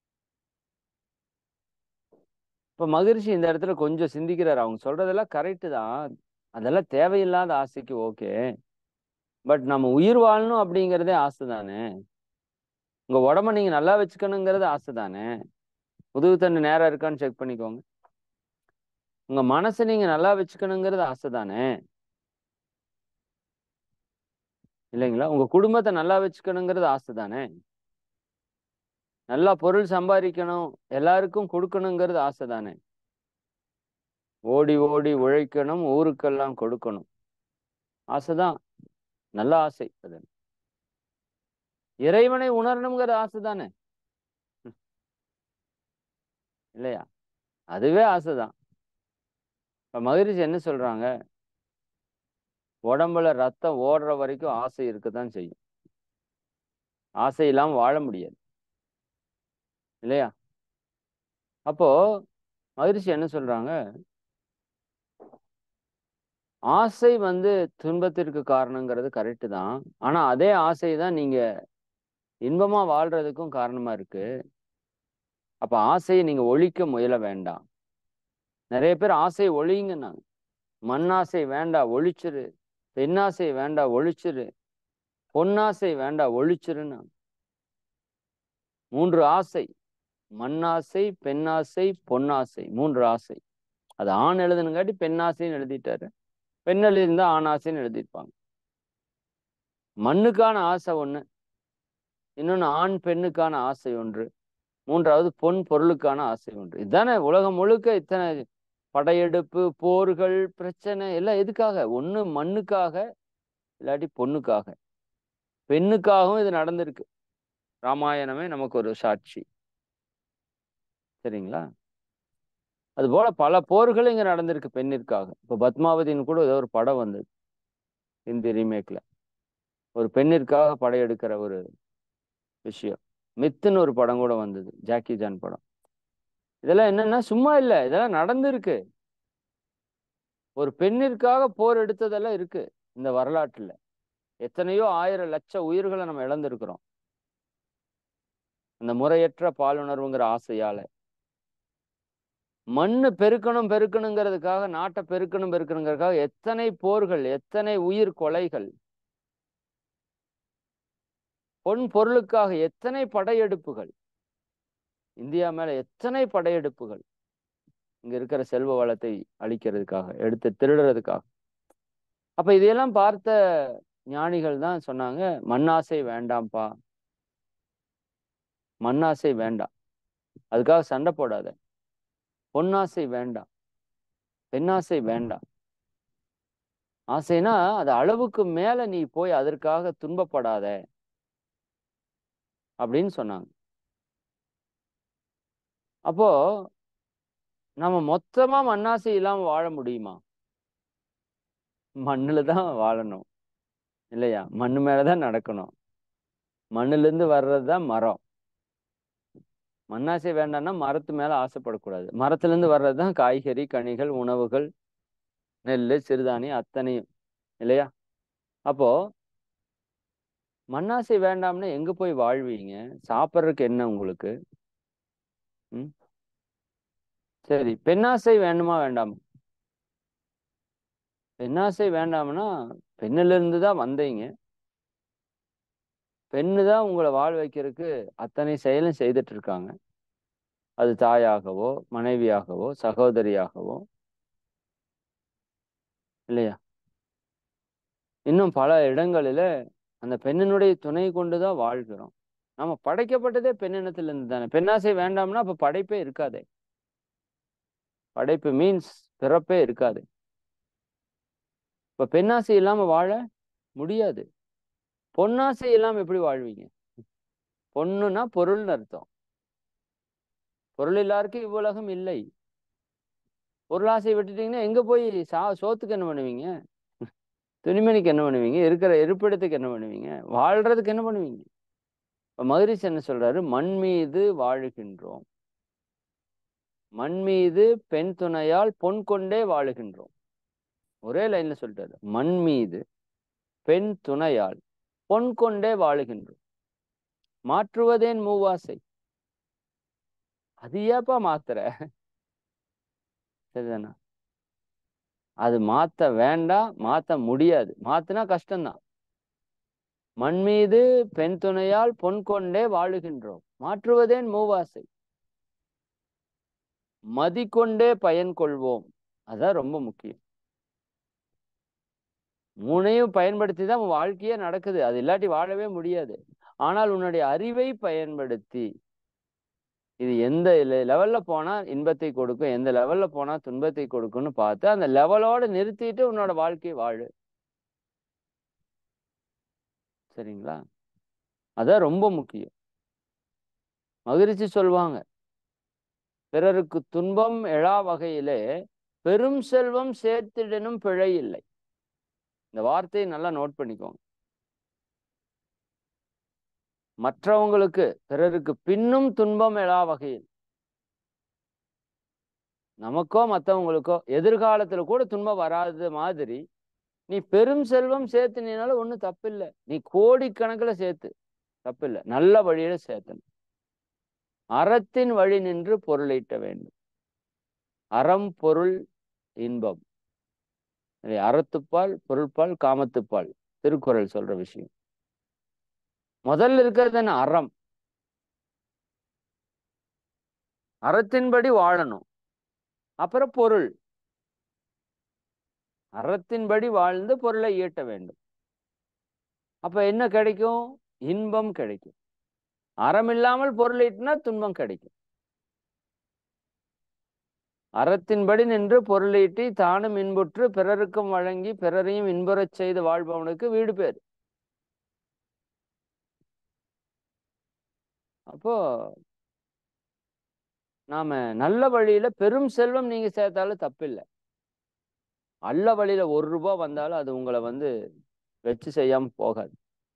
இப்ப மகிழ்ச்சி இந்த இடத்துல கொஞ்சம் சிந்திக்கிறார் அவங்க சொல்றதெல்லாம் கரெக்டு தான் அதெல்லாம் தேவையில்லாத ஆசைக்கு ஓகே பட் நம்ம உயிர் வாழணும் அப்படிங்கிறதே ஆசை தானே உங்க உடம்ப நீங்க நல்லா வச்சுக்கணுங்கிறது ஆசை தானே முதுகு தண்டு நேரா இருக்கான்னு செக் பண்ணிக்கோங்க உங்க மனசை நீங்க நல்லா வச்சுக்கணுங்கிறது ஆசை தானே இல்லைங்களா உங்க குடும்பத்தை நல்லா வச்சுக்கணுங்கிறது ஆசை தானே நல்லா பொருள் சம்பாதிக்கணும் எல்லாருக்கும் கொடுக்கணுங்கிறது ஆசை தானே ஓடி ஓடி உழைக்கணும் ஊருக்கெல்லாம் கொடுக்கணும் ஆசைதான் நல்ல ஆசை அது இறைவனை உணரணுங்கிற ஆசை தானே இல்லையா அதுவே ஆசைதான் இப்ப மகிழ்ச்சி என்ன சொல்றாங்க உடம்புல ரத்தம் ஓடுற வரைக்கும் ஆசை இருக்கத்தான் செய்யும் ஆசை இல்லாம வாழ முடியாது இல்லையா அப்போ மகிழ்ச்சி என்ன சொல்றாங்க ஆசை வந்து துன்பத்திற்கு காரணங்கிறது கரெக்டு தான் ஆனா அதே ஆசை தான் நீங்க இன்பமா வாழ்றதுக்கும் காரணமா இருக்கு அப்ப ஆசையை நீங்க ஒழிக்க முயல வேண்டாம் நிறைய பேர் ஆசையை ஒழிங்கன்னாங்க மண்ணாசை வேண்டாம் ஒழிச்சிரு பெண்ணாசை வேண்டாம் ஒழிச்சிரு பொன்னாசை வேண்டாம் ஒழிச்சிருன்னா மூன்று ஆசை மண்ணாசை பெண்ணாசை பொன்னாசை மூன்று ஆசை அது ஆண் எழுதுனுங்காட்டி பெண்ணாசைன்னு எழுதிட்டாரு பெண் எழுதியிருந்தா ஆண் ஆசைன்னு எழுதியிருப்பாங்க மண்ணுக்கான ஆசை ஒண்ணு இன்னொன்னு ஆண் பெண்ணுக்கான ஆசை ஒன்று மூன்றாவது பொன் பொருளுக்கான ஆசை ஒன்று இதுதானே உலகம் முழுக்க இத்தனை படையெடுப்பு போர்கள் பிரச்சனை எல்லாம் எதுக்காக ஒண்ணு மண்ணுக்காக இல்லாட்டி பொண்ணுக்காக பெண்ணுக்காகவும் இது நடந்திருக்கு ராமாயணமே நமக்கு ஒரு சாட்சி சரிங்களா அது போல பல போர்கள் இங்க நடந்திருக்கு பெண்ணிற்காக இப்ப பத்மாவதின்னு கூட ஏதோ ஒரு படம் வந்தது ஹிந்தி ரீமேக்ல ஒரு பெண்ணிற்காக படையெடுக்கிற ஒரு விஷயம் மித்துன்னு ஒரு படம் கூட வந்தது ஜாக்கி ஜான் படம் இதெல்லாம் என்னன்னா சும்மா இல்லை இதெல்லாம் நடந்திருக்கு ஒரு பெண்ணிற்காக போர் எடுத்ததெல்லாம் இருக்கு இந்த வரலாற்றுல எத்தனையோ ஆயிரம் லட்ச உயிர்களை நம்ம இழந்திருக்கிறோம் அந்த முறையற்ற பாலுணர்வுங்கிற ஆசையால மண்ணு பெருக்கணும் பெருக்கணுங்கிறதுக்காக நாட்டை பெருக்கணும் பெருக்கணுங்கிறதுக்காக எத்தனை போர்கள் எத்தனை உயிர் கொலைகள் பொன் பொருளுக்காக எத்தனை படையெடுப்புகள் இந்தியா மேல எத்தனை படையெடுப்புகள் இங்க இருக்கிற செல்வ வளத்தை அழிக்கிறதுக்காக எடுத்து திருடுறதுக்காக அப்ப இதையெல்லாம் பார்த்த ஞானிகள் தான் சொன்னாங்க மண்ணாசை வேண்டாம்ப்பா மண்ணாசை வேண்டாம் அதுக்காக சண்டை போடாத பொன்னாசை வேண்டாம் பெண்ணாசை வேண்டாம் ஆசைனா அது அளவுக்கு மேல நீ போய் அதற்காக துன்பப்படாத அப்படின்னு சொன்னாங்க அப்போ நம்ம மொத்தமா மண்ணாசை இல்லாம வாழ முடியுமா மண்ணுல தான் வாழணும் இல்லையா மண்ணு மேலதான் நடக்கணும் மண்ணுல இருந்து வர்றதுதான் மரம் மண்ணாசை வேண்டாம்னா மரத்து மேல ஆசைப்படக்கூடாது மரத்துல இருந்து வர்றதுதான் காய்கறி கனிகள் உணவுகள் நெல் சிறுதானியம் அத்தனையும் இல்லையா அப்போ மண்ணாசை வேண்டாம்னா எங்க போய் வாழ்வீங்க சாப்பிட்றதுக்கு என்ன உங்களுக்கு ம் சரி பெண்ணாசை வேண்டுமா வேண்டாமா பெண்ணாசை வேண்டாம்னா பெண்ணில இருந்து தான் வந்தீங்க பெண்ணு தான் உங்களை வாழ வைக்கிறதுக்கு அத்தனை செயலும் செய்துட்டு இருக்காங்க அது தாயாகவோ மனைவியாகவோ சகோதரியாகவோ இல்லையா இன்னும் பல இடங்களில அந்த பெண்ணினுடைய துணை கொண்டுதான் வாழ்கிறோம் நம்ம படைக்கப்பட்டதே பெண்ணினத்திலிருந்து தானே பெண்ணாசை வேண்டாம்னா அப்ப படைப்பே இருக்காதே படைப்பு மீன்ஸ் பிறப்பே இருக்காது இப்ப பெண்ணாசை இல்லாம வாழ முடியாது பொன்னாசை இல்லாம எப்படி வாழ்வீங்க பொண்ணுன்னா பொருள்னு அர்த்தம் பொருள் எல்லாருக்கும் இவ்வுலகம் இல்லை பொருளாசை விட்டுட்டீங்கன்னா எங்க போய் சா சோத்துக்கு என்ன பண்ணுவீங்க துணிமணிக்கு என்ன பண்ணுவீங்க இருக்கிற இருப்பிடத்துக்கு என்ன பண்ணுவீங்க வாழ்றதுக்கு என்ன பண்ணுவீங்க இப்ப மகரிஷி என்ன சொல்றாரு மண் மீது வாழுகின்றோம் மண் மீது பெண் துணையால் பொன் கொண்டே வாழுகின்றோம் ஒரே லைன்ல சொல்லிட்டாரு மண் மீது பெண் துணையால் பொன் கொண்டே வாழுகின்றோம் மாற்றுவதேன் மூவாசை அது ஏப்பா மாத்துற சரிதானா அது மாத்த வேண்டாம் மாத்த முடியாது மாத்தினா கஷ்டம்தான் மண் மீது பெண் துணையால் பொன் கொண்டே வாழுகின்றோம் மாற்றுவதேன் மூவாசை மதி கொண்டே பயன் கொள்வோம் அதான் ரொம்ப முக்கியம் மூணையும் பயன்படுத்தி தான் உன் வாழ்க்கையே நடக்குது அது இல்லாட்டி வாழவே முடியாது ஆனால் உன்னுடைய அறிவை பயன்படுத்தி இது எந்த லெவல்ல போனா இன்பத்தை கொடுக்கும் எந்த லெவல்ல போனா துன்பத்தை கொடுக்கும்னு பார்த்து அந்த லெவலோட நிறுத்திட்டு உன்னோட வாழ்க்கை வாழு சரிங்களா அதான் ரொம்ப முக்கியம் மகிழ்ச்சி சொல்வாங்க பிறருக்கு துன்பம் எழா வகையிலே பெரும் செல்வம் சேர்த்திடனும் பிழை இல்லை இந்த வார்த்தையை நல்லா நோட் பண்ணிக்கோங்க மற்றவங்களுக்கு பிறருக்கு பின்னும் துன்பம் எழா வகையில் நமக்கோ மற்றவங்களுக்கோ எதிர்காலத்துல கூட துன்பம் வராத மாதிரி நீ பெரும் செல்வம் சேர்த்துனாலும் ஒன்றும் தப்பில்லை நீ கோடிக்கணக்கில் சேர்த்து தப்பில்லை நல்ல வழியில சேர்த்தணும் அறத்தின் வழி நின்று பொருளீட்ட வேண்டும் அறம் பொருள் இன்பம் அறத்துப்பால் பொருள்பால் காமத்துப்பால் திருக்குறள் சொல்ற விஷயம் முதல்ல இருக்கிறது என்ன அறம் அறத்தின்படி வாழணும் அப்புறம் பொருள் அறத்தின்படி வாழ்ந்து பொருளை ஈட்ட வேண்டும் அப்ப என்ன கிடைக்கும் இன்பம் கிடைக்கும் அறம் இல்லாமல் பொருள் ஈட்டினா துன்பம் கிடைக்கும் அறத்தின்படி நின்று பொருளீட்டி தானும் இன்புற்று பிறருக்கும் வழங்கி பிறரையும் இன்புறச் செய்து வாழ்பவனுக்கு வீடு பேர் அப்போ நாம நல்ல வழியில பெரும் செல்வம் நீங்க சேர்த்தாலும் தப்பில்லை அல்ல வழியில ஒரு ரூபாய் வந்தாலும் அது உங்களை வந்து வச்சு செய்யாம போகாது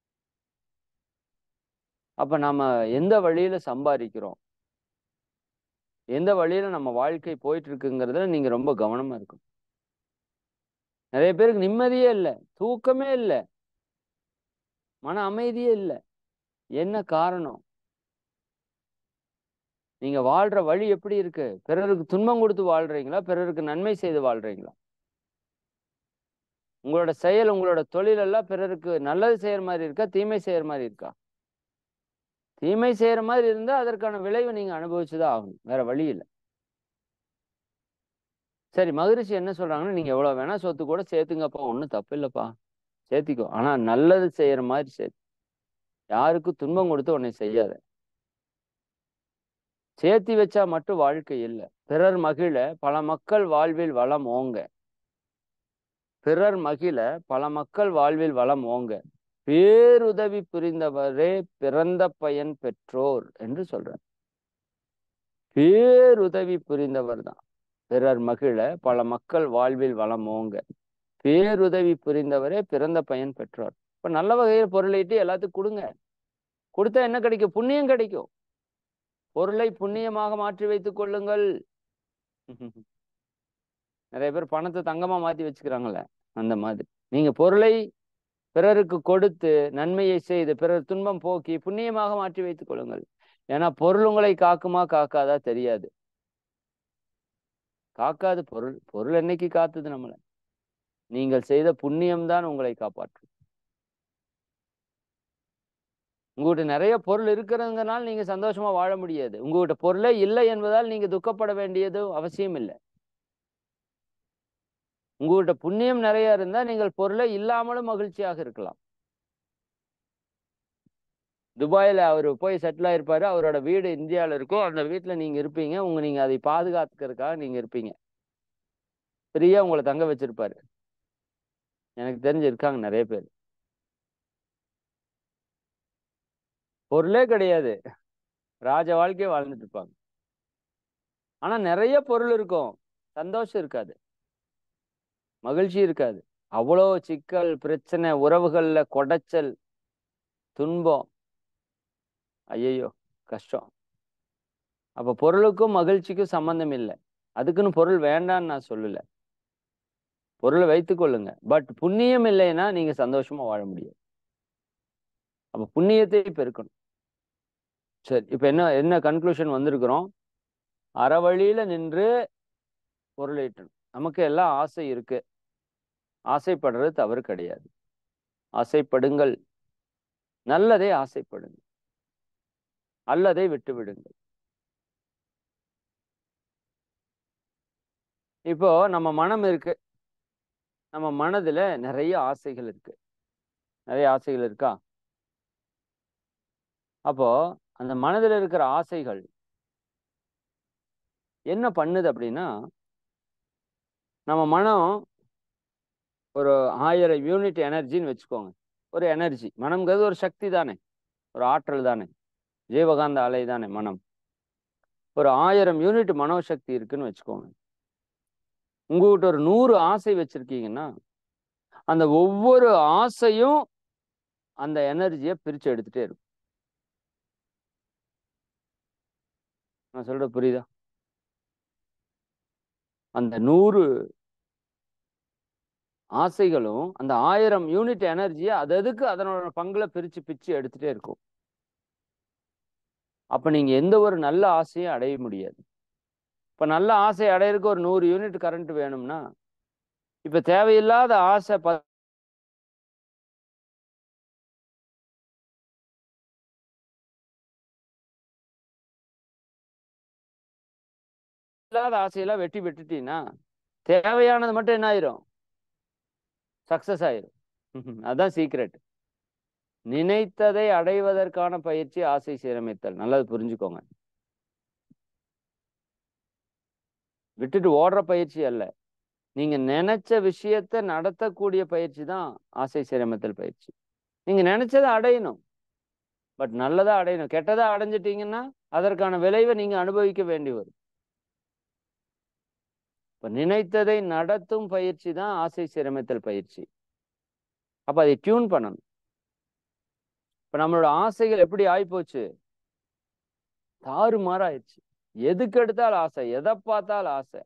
அப்ப நாம எந்த வழியில சம்பாதிக்கிறோம் எந்த வழியில நம்ம வாழ்க்கை போயிட்டு இருக்குங்கிறதுல நீங்க ரொம்ப கவனமா இருக்கும் நிறைய பேருக்கு நிம்மதியே இல்லை தூக்கமே இல்லை மன அமைதியே இல்லை என்ன காரணம் நீங்க வாழ்ற வழி எப்படி இருக்கு பிறருக்கு துன்பம் கொடுத்து வாழ்றீங்களா பிறருக்கு நன்மை செய்து வாழ்றீங்களா உங்களோட செயல் உங்களோட தொழில் எல்லாம் பிறருக்கு நல்லது செய்யற மாதிரி இருக்கா தீமை செய்யற மாதிரி இருக்கா தீமை செய்யற மாதிரி இருந்தா அதற்கான விளைவை நீங்க அனுபவிச்சுதான் ஆகணும் வேற வழி இல்லை சரி மகிழ்ச்சி என்ன சொல்றாங்கன்னா நீங்க எவ்வளவு வேணா சொத்து கூட சேர்த்துங்கப்பா ஒன்றும் தப்பு இல்லப்பா சேர்த்திக்கோ ஆனா நல்லது செய்யற மாதிரி சேர்த்து யாருக்கும் துன்பம் கொடுத்து உன்னை செய்யாத சேர்த்தி வச்சா மட்டும் வாழ்க்கை இல்லை பிறர் மகிழ பல மக்கள் வாழ்வில் வளம் ஓங்க பிறர் மகிழ பல மக்கள் வாழ்வில் வளம் ஓங்க பேருதவி புரிந்தவரே பிறந்த பயன் பெற்றோர் என்று சொல்றார் பேருதவி புரிந்தவர் தான் பிறர் மகிழ பல மக்கள் வாழ்வில் வளம் ஓங்க பேருதவி புரிந்தவரே பிறந்த பயன் பெற்றோர் இப்ப நல்ல வகையில் பொருளைட்டு எல்லாத்துக்கும் கொடுங்க கொடுத்தா என்ன கிடைக்கும் புண்ணியம் கிடைக்கும் பொருளை புண்ணியமாக மாற்றி வைத்துக் கொள்ளுங்கள் நிறைய பேர் பணத்தை தங்கமா மாத்தி வச்சுக்கிறாங்கல்ல அந்த மாதிரி நீங்க பொருளை பிறருக்கு கொடுத்து நன்மையை செய்து பிறர் துன்பம் போக்கி புண்ணியமாக மாற்றி வைத்துக் கொள்ளுங்கள் ஏன்னா பொருள் உங்களை காக்குமா காக்காதா தெரியாது காக்காது பொருள் பொருள் என்னைக்கு காத்துது நம்மளை நீங்கள் செய்த புண்ணியம்தான் உங்களை காப்பாற்றும் உங்ககிட்ட நிறைய பொருள் இருக்கிறதுனால நீங்க சந்தோஷமா வாழ முடியாது உங்ககிட்ட பொருளே இல்லை என்பதால் நீங்க துக்கப்பட வேண்டியது அவசியம் இல்லை உங்ககிட்ட புண்ணியம் நிறைய இருந்தா நீங்கள் பொருளை இல்லாமலும் மகிழ்ச்சியாக இருக்கலாம் துபாயில அவர் போய் செட்டில் ஆயிருப்பாரு அவரோட வீடு இந்தியாவில் இருக்கும் அந்த வீட்டில் நீங்க இருப்பீங்க உங்க நீங்க அதை பாதுகாத்துக்கிறதுக்காக நீங்க இருப்பீங்க ஃப்ரீயா உங்களை தங்க வச்சிருப்பாரு எனக்கு தெரிஞ்சு இருக்காங்க நிறைய பேர் பொருளே கிடையாது ராஜ வாழ்க்கையை வாழ்ந்துட்டு இருப்பாங்க ஆனா நிறைய பொருள் இருக்கும் சந்தோஷம் இருக்காது மகிழ்ச்சி இருக்காது அவ்வளோ சிக்கல் பிரச்சனை உறவுகள்ல கொடைச்சல் துன்பம் ஐயையோ கஷ்டம் அப்ப பொருளுக்கும் மகிழ்ச்சிக்கும் சம்பந்தம் இல்லை அதுக்குன்னு பொருள் வேண்டான்னு நான் சொல்லல பொருளை வைத்துக் கொள்ளுங்க பட் புண்ணியம் இல்லைன்னா நீங்க சந்தோஷமா வாழ முடியாது அப்ப புண்ணியத்தை பெருக்கணும் சரி இப்ப என்ன என்ன கன்க்ளூஷன் வந்திருக்கிறோம் அறவழியில நின்று பொருளீட்டணும் நமக்கு எல்லாம் ஆசை இருக்கு ஆசைப்படுறது தவறு கிடையாது ஆசைப்படுங்கள் நல்லதை ஆசைப்படுங்கள் அல்லதை விட்டு விடுங்கள் இப்போ நம்ம மனம் இருக்கு நம்ம மனதுல நிறைய ஆசைகள் இருக்கு நிறைய ஆசைகள் இருக்கா அப்போ அந்த மனதில் இருக்கிற ஆசைகள் என்ன பண்ணுது அப்படின்னா நம்ம மனம் ஒரு ஆயிரம் யூனிட் எனர்ஜின்னு வச்சுக்கோங்க ஒரு எனர்ஜி மனம்ங்கிறது ஒரு சக்தி தானே ஒரு ஆற்றல் தானே ஜீவகாந்த அலை தானே மனம் ஒரு ஆயிரம் யூனிட் மனோசக்தி இருக்குன்னு வச்சுக்கோங்க உங்ககிட்ட ஒரு நூறு ஆசை வச்சிருக்கீங்கன்னா அந்த ஒவ்வொரு ஆசையும் அந்த எனர்ஜியை பிரிச்சு எடுத்துட்டே இருக்கும் நான் சொல்ற புரியுதா அந்த நூறு ஆசைகளும் அந்த ஆயிரம் யூனிட் எனர்ஜியை அது அதுக்கு அதனோட பங்குல பிரிச்சு பிச்சு எடுத்துட்டே இருக்கும் அப்ப நீங்க எந்த ஒரு நல்ல ஆசையும் அடைய முடியாது இப்ப நல்ல ஆசை அடையிறதுக்கு ஒரு நூறு யூனிட் கரண்ட் வேணும்னா இப்ப தேவையில்லாத ஆசை ப இல்லாத ஆசையெல்லாம் வெட்டி விட்டுட்டீங்கன்னா தேவையானது மட்டும் என்ன ஆயிரும் சக்சஸ் ஆயிரும் அதான் சீக்ரெட் நினைத்ததை அடைவதற்கான பயிற்சி ஆசை சீரமைத்தல் நல்லது புரிஞ்சுக்கோங்க விட்டுட்டு ஓடுற பயிற்சி அல்ல நீங்க நினைச்ச விஷயத்த நடத்தக்கூடிய பயிற்சி தான் ஆசை சீரமைத்தல் பயிற்சி நீங்க நினைச்சதை அடையணும் பட் நல்லதா அடையணும் கெட்டதா அடைஞ்சிட்டீங்கன்னா அதற்கான விளைவை நீங்க அனுபவிக்க வேண்டி வரும் இப்ப நினைத்ததை நடத்தும் பயிற்சி தான் ஆசை சீரமைத்தல் பயிற்சி அப்ப அதை டியூன் பண்ணணும் இப்ப நம்மளோட ஆசைகள் எப்படி ஆயிப்போச்சு தாறுமாறாயிடுச்சு எதுக்கு எடுத்தாலும் ஆசை எதை பார்த்தாலும் ஆசை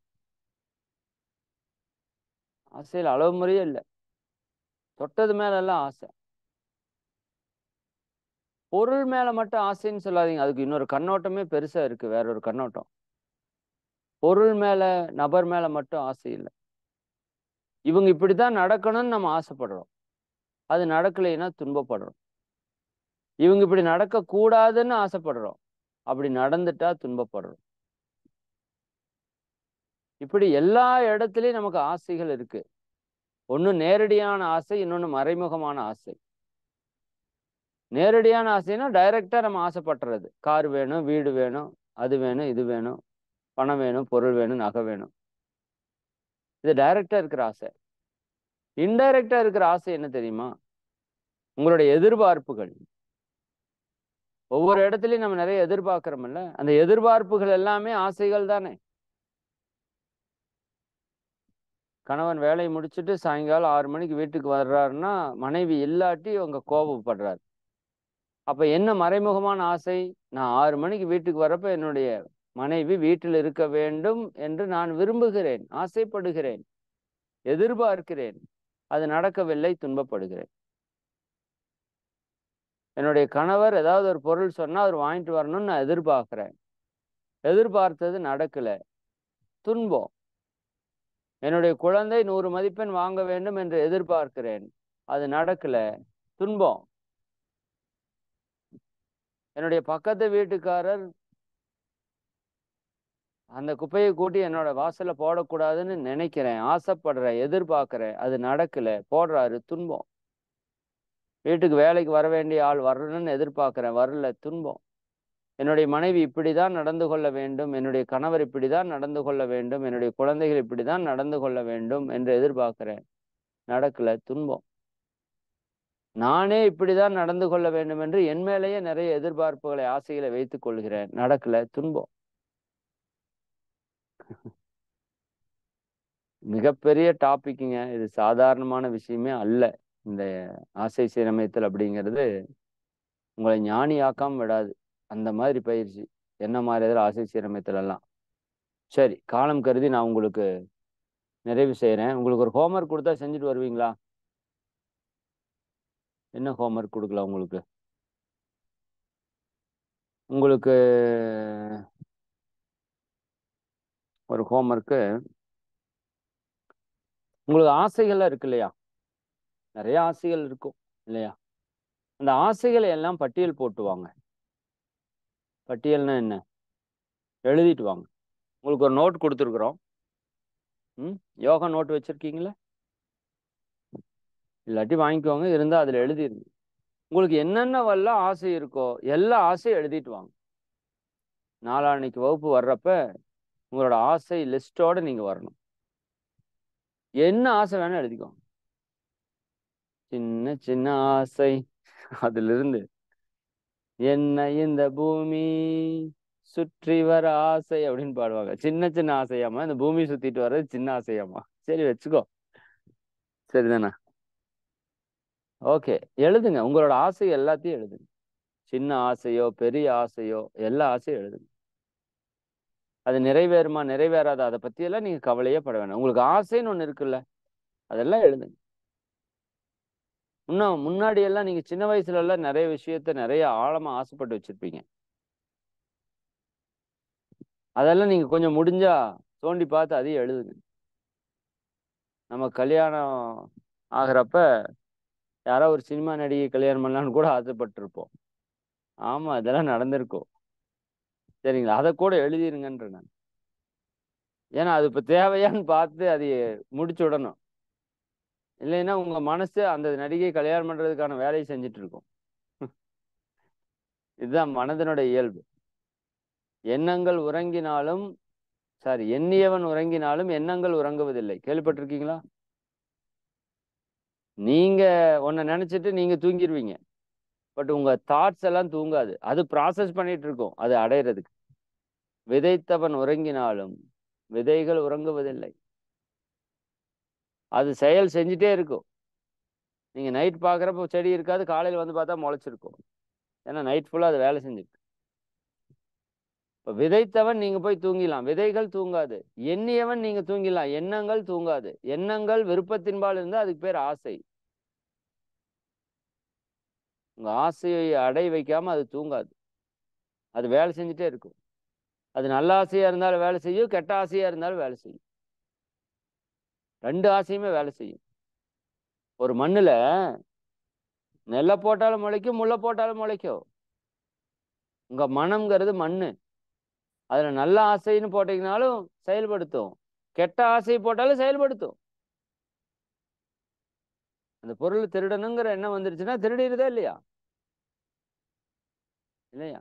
ஆசையில் அளவு முறையே இல்லை தொட்டது மேல எல்லாம் ஆசை பொருள் மேல மட்டும் ஆசைன்னு சொல்லாதீங்க அதுக்கு இன்னொரு கண்ணோட்டமே பெருசா இருக்கு வேற ஒரு கண்ணோட்டம் பொருள் மேல நபர் மேல மட்டும் ஆசை இல்லை இவங்க இப்படிதான் நடக்கணும்னு நம்ம ஆசைப்படுறோம் அது நடக்கலைன்னா துன்பப்படுறோம் இவங்க இப்படி நடக்க கூடாதுன்னு ஆசைப்படுறோம் அப்படி நடந்துட்டா துன்பப்படுறோம் இப்படி எல்லா இடத்துலயும் நமக்கு ஆசைகள் இருக்கு ஒண்ணு நேரடியான ஆசை இன்னொன்னு மறைமுகமான ஆசை நேரடியான ஆசைன்னா டைரக்டா நம்ம ஆசைப்படுறது கார் வேணும் வீடு வேணும் அது வேணும் இது வேணும் பணம் வேணும் பொருள் வேணும் நகை வேணும் இது டைரக்டா இருக்கிற ஆசை இன்டைரக்டா இருக்கிற ஆசை என்ன தெரியுமா உங்களுடைய எதிர்பார்ப்புகள் ஒவ்வொரு இடத்துலயும் நம்ம நிறைய எதிர்பார்க்கிறோம்ல அந்த எதிர்பார்ப்புகள் எல்லாமே ஆசைகள் தானே கணவன் வேலையை முடிச்சுட்டு சாயங்காலம் ஆறு மணிக்கு வீட்டுக்கு வர்றாருன்னா மனைவி இல்லாட்டி அவங்க கோபப்படுறாரு அப்ப என்ன மறைமுகமான ஆசை நான் ஆறு மணிக்கு வீட்டுக்கு வரப்ப என்னுடைய மனைவி வீட்டில் இருக்க வேண்டும் என்று நான் விரும்புகிறேன் ஆசைப்படுகிறேன் எதிர்பார்க்கிறேன் அது நடக்கவில்லை துன்பப்படுகிறேன் என்னுடைய கணவர் ஏதாவது ஒரு பொருள் சொன்னா அவர் வாங்கிட்டு வரணும்னு நான் எதிர்பார்க்கிறேன் எதிர்பார்த்தது நடக்கல துன்பம் என்னுடைய குழந்தை நூறு மதிப்பெண் வாங்க வேண்டும் என்று எதிர்பார்க்கிறேன் அது நடக்கல துன்பம் என்னுடைய பக்கத்து வீட்டுக்காரர் அந்த குப்பையை கூட்டி என்னோட வாசல்ல போடக்கூடாதுன்னு நினைக்கிறேன் ஆசைப்படுறேன் எதிர்பார்க்கிறேன் அது நடக்கல போடுறாரு துன்பம் வீட்டுக்கு வேலைக்கு வர வேண்டிய ஆள் வரணும்னு எதிர்பார்க்கிறேன் வரல துன்பம் என்னுடைய மனைவி இப்படிதான் நடந்து கொள்ள வேண்டும் என்னுடைய கணவர் இப்படிதான் நடந்து கொள்ள வேண்டும் என்னுடைய குழந்தைகள் இப்படிதான் நடந்து கொள்ள வேண்டும் என்று எதிர்பார்க்கிறேன் நடக்கல துன்பம் நானே இப்படிதான் நடந்து கொள்ள வேண்டும் என்று என் மேலேயே நிறைய எதிர்பார்ப்புகளை ஆசைகளை வைத்துக் கொள்கிறேன் நடக்கல துன்பம் மிகப்பெரிய டாபிக்குங்க இது சாதாரணமான விஷயமே அல்ல இந்த ஆசை சீரமைத்தல் அப்படிங்கிறது உங்களை ஞானியாக்காம விடாது அந்த மாதிரி பயிற்சி என்ன மாதிரி இதில் ஆசை சீரமைத்தல் எல்லாம் சரி காலம் கருதி நான் உங்களுக்கு நிறைவு செய்கிறேன் உங்களுக்கு ஒரு ஹோம்ஒர்க் கொடுத்தா செஞ்சுட்டு வருவீங்களா என்ன ஹோம்ஒர்க் கொடுக்கலாம் உங்களுக்கு உங்களுக்கு ஒரு ஹோம்ஒர்க்கு உங்களுக்கு ஆசைகள்லாம் இருக்கு இல்லையா நிறைய ஆசைகள் இருக்கும் இல்லையா அந்த ஆசைகளை எல்லாம் பட்டியல் போட்டு வாங்க பட்டியல்னா என்ன எழுதிட்டு வாங்க உங்களுக்கு ஒரு நோட் கொடுத்துருக்குறோம் ம் யோகா நோட் வச்சிருக்கீங்களா இல்லாட்டி வாங்கிக்கோங்க இருந்தால் அதில் எழுதிருங்க உங்களுக்கு என்னென்ன வல்ல ஆசை இருக்கோ எல்லா ஆசையும் எழுதிட்டு வாங்க நாளான்னைக்கு வகுப்பு வர்றப்ப உங்களோட ஆசை லிஸ்டோட நீங்க வரணும் என்ன ஆசை வேணா எழுதிக்கோங்க சின்ன சின்ன ஆசை அதிலிருந்து என்ன இந்த பூமி சுற்றி வர ஆசை அப்படின்னு பாடுவாங்க சின்ன சின்ன ஆசையாமா இந்த பூமி சுத்திட்டு வர்றது சின்ன ஆசையாமா சரி வச்சுக்கோ சரிதானே ஓகே எழுதுங்க உங்களோட ஆசை எல்லாத்தையும் எழுதுங்க சின்ன ஆசையோ பெரிய ஆசையோ எல்லா ஆசையும் எழுதுங்க அது நிறைவேறுமா நிறைவேறாத அதை பத்தியெல்லாம் நீங்க கவலையே பட வேணாம் உங்களுக்கு ஆசைன்னு ஒண்ணு இருக்குல்ல அதெல்லாம் எழுதுங்க இன்னும் முன்னாடி எல்லாம் நீங்க சின்ன வயசுல எல்லாம் நிறைய விஷயத்த நிறைய ஆழமா ஆசைப்பட்டு வச்சிருப்பீங்க அதெல்லாம் நீங்க கொஞ்சம் முடிஞ்சா தோண்டி பார்த்து அதையும் எழுதுங்க நம்ம கல்யாணம் ஆகிறப்ப யாரோ ஒரு சினிமா நடிகை கல்யாணம் பண்ணலான்னு கூட ஆசைப்பட்டிருப்போம் ஆமா இதெல்லாம் நடந்திருக்கும் சரிங்களா அதை கூட எழுதிருங்கன்ற நான் ஏன்னா அது இப்ப தேவையான்னு பார்த்து அதை முடிச்சு விடணும் இல்லைன்னா உங்க மனசு அந்த நடிகை கல்யாணம் பண்றதுக்கான வேலையை செஞ்சுட்டு இருக்கும் இதுதான் மனதனுடைய இயல்பு எண்ணங்கள் உறங்கினாலும் சாரி எண்ணியவன் உறங்கினாலும் எண்ணங்கள் உறங்குவதில்லை கேள்விப்பட்டிருக்கீங்களா நீங்க ஒன்ன நினைச்சிட்டு நீங்க தூங்கிடுவீங்க பட் உங்க தாட்ஸ் எல்லாம் தூங்காது அது ப்ராசஸ் பண்ணிட்டு இருக்கும் அது அடையிறதுக்கு விதைத்தவன் உறங்கினாலும் விதைகள் உறங்குவதில்லை அது செயல் செஞ்சுட்டே இருக்கும் நீங்க நைட் பாக்குறப்ப செடி இருக்காது காலையில வந்து பார்த்தா முளைச்சிருக்கும் ஏன்னா நைட் ஃபுல்லா அது வேலை செஞ்சிருக்கு இப்ப விதைத்தவன் நீங்க போய் தூங்கிடலாம் விதைகள் தூங்காது எண்ணியவன் நீங்க தூங்கிடலாம் எண்ணங்கள் தூங்காது எண்ணங்கள் விருப்பத்தின்பால் இருந்தா அதுக்கு பேர் ஆசை உங்க ஆசையை அடை வைக்காம அது தூங்காது அது வேலை செஞ்சுட்டே இருக்கும் அது நல்ல ஆசையா இருந்தாலும் வேலை செய்யும் கெட்ட ஆசையா இருந்தாலும் வேலை செய்யும் ரெண்டு ஆசையுமே வேலை செய்யும் ஒரு மண்ணுல நெல்லை போட்டாலும் முளைக்கும் முள்ள போட்டாலும் முளைக்கும் உங்க மனம்ங்கிறது மண்ணு அதுல நல்ல ஆசைன்னு போட்டீங்கனாலும் செயல்படுத்தும் கெட்ட ஆசை போட்டாலும் செயல்படுத்தும் அந்த பொருள் திருடணுங்கிற எண்ணம் வந்துருச்சுன்னா திருடிடுதா இல்லையா இல்லையா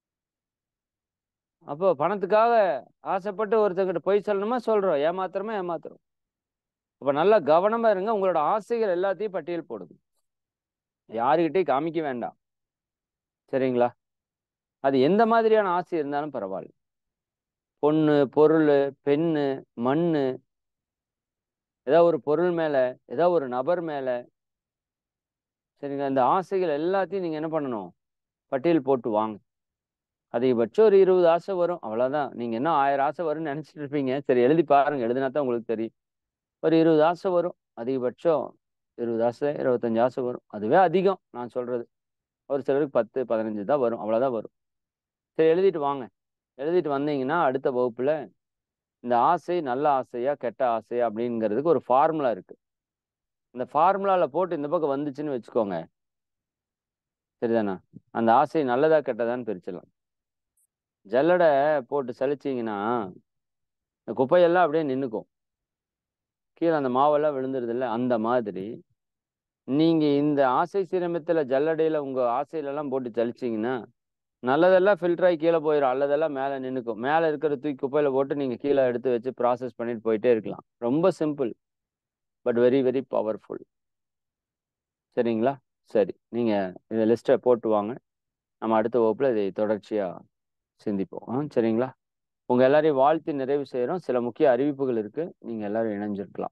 அப்போ பணத்துக்காக ஆசைப்பட்டு ஒருத்தங்கிட்ட பொய் சொல்லணுமா சொல்றோம் ஏமாத்துறோமா ஏமாத்துறோம் அப்ப நல்லா கவனமா இருங்க உங்களோட ஆசைகள் எல்லாத்தையும் பட்டியல் போடுங்க யாருக்கிட்டையும் காமிக்க வேண்டாம் சரிங்களா அது எந்த மாதிரியான ஆசை இருந்தாலும் பரவாயில்ல பொண்ணு பொருள் பெண்ணு மண்ணு ஏதோ ஒரு பொருள் மேல ஏதோ ஒரு நபர் மேல சரிங்க இந்த ஆசைகள் எல்லாத்தையும் நீங்க என்ன பண்ணணும் பட்டியல் போட்டு வாங்க அதிகபட்சம் ஒரு இருபது ஆசை வரும் அவ்வளவுதான் நீங்க என்ன ஆயிரம் ஆசை வரும்னு நினைச்சிட்டு இருப்பீங்க சரி எழுதி பாருங்க எழுதினா தான் உங்களுக்கு தெரியும் ஒரு இருபது ஆசை வரும் அதிகபட்சம் இருபது ஆசை இருபத்தஞ்சு ஆசை வரும் அதுவே அதிகம் நான் சொல்றது ஒரு சிலருக்கு பத்து பதினஞ்சு தான் வரும் அவ்வளவுதான் வரும் சரி எழுதிட்டு வாங்க எழுதிட்டு வந்தீங்கன்னா அடுத்த வகுப்புல இந்த ஆசை நல்ல ஆசையா கெட்ட ஆசையா அப்படிங்கிறதுக்கு ஒரு ஃபார்முலா இருக்கு இந்த ஃபார்முலால போட்டு இந்த பக்கம் வந்துச்சுன்னு வச்சுக்கோங்க சரிதானா அந்த ஆசை நல்லதா கெட்டதான்னு பிரிச்சிடலாம் ஜல்லடை போட்டு சலிச்சிங்கன்னா இந்த குப்பையெல்லாம் அப்படியே நின்றுக்கும் கீழே அந்த மாவெல்லாம் விழுந்துருது இல்லை அந்த மாதிரி நீங்க இந்த ஆசை சீரமத்துல ஜல்லடையில உங்க ஆசையில எல்லாம் போட்டு சலிச்சிங்கன்னா நல்லதெல்லாம் ஃபில்டர் ஆகி கீழே போயிடும் அல்லதெல்லாம் மேலே நின்றுக்கும் மேலே இருக்கிற தூக்கி குப்பையில போட்டு நீங்க கீழே எடுத்து வச்சு ப்ராசஸ் பண்ணிட்டு போயிட்டே இருக்கலாம் ரொம்ப simple but very very powerful சரிங்களா சரி நீங்க இந்த லிஸ்ட்டை போட்டு வாங்க நம்ம அடுத்த வகுப்புல இதை தொடர்ச்சியா சிந்திப்போம் ஆ, சரிங்களா உங்க எல்லாரையும் வாழ்த்து நிறைவு செய்யறோம் சில முக்கிய அறிவிப்புகள் இருக்கு நீங்க எல்லாரும் இணைஞ்சிருக்கலாம்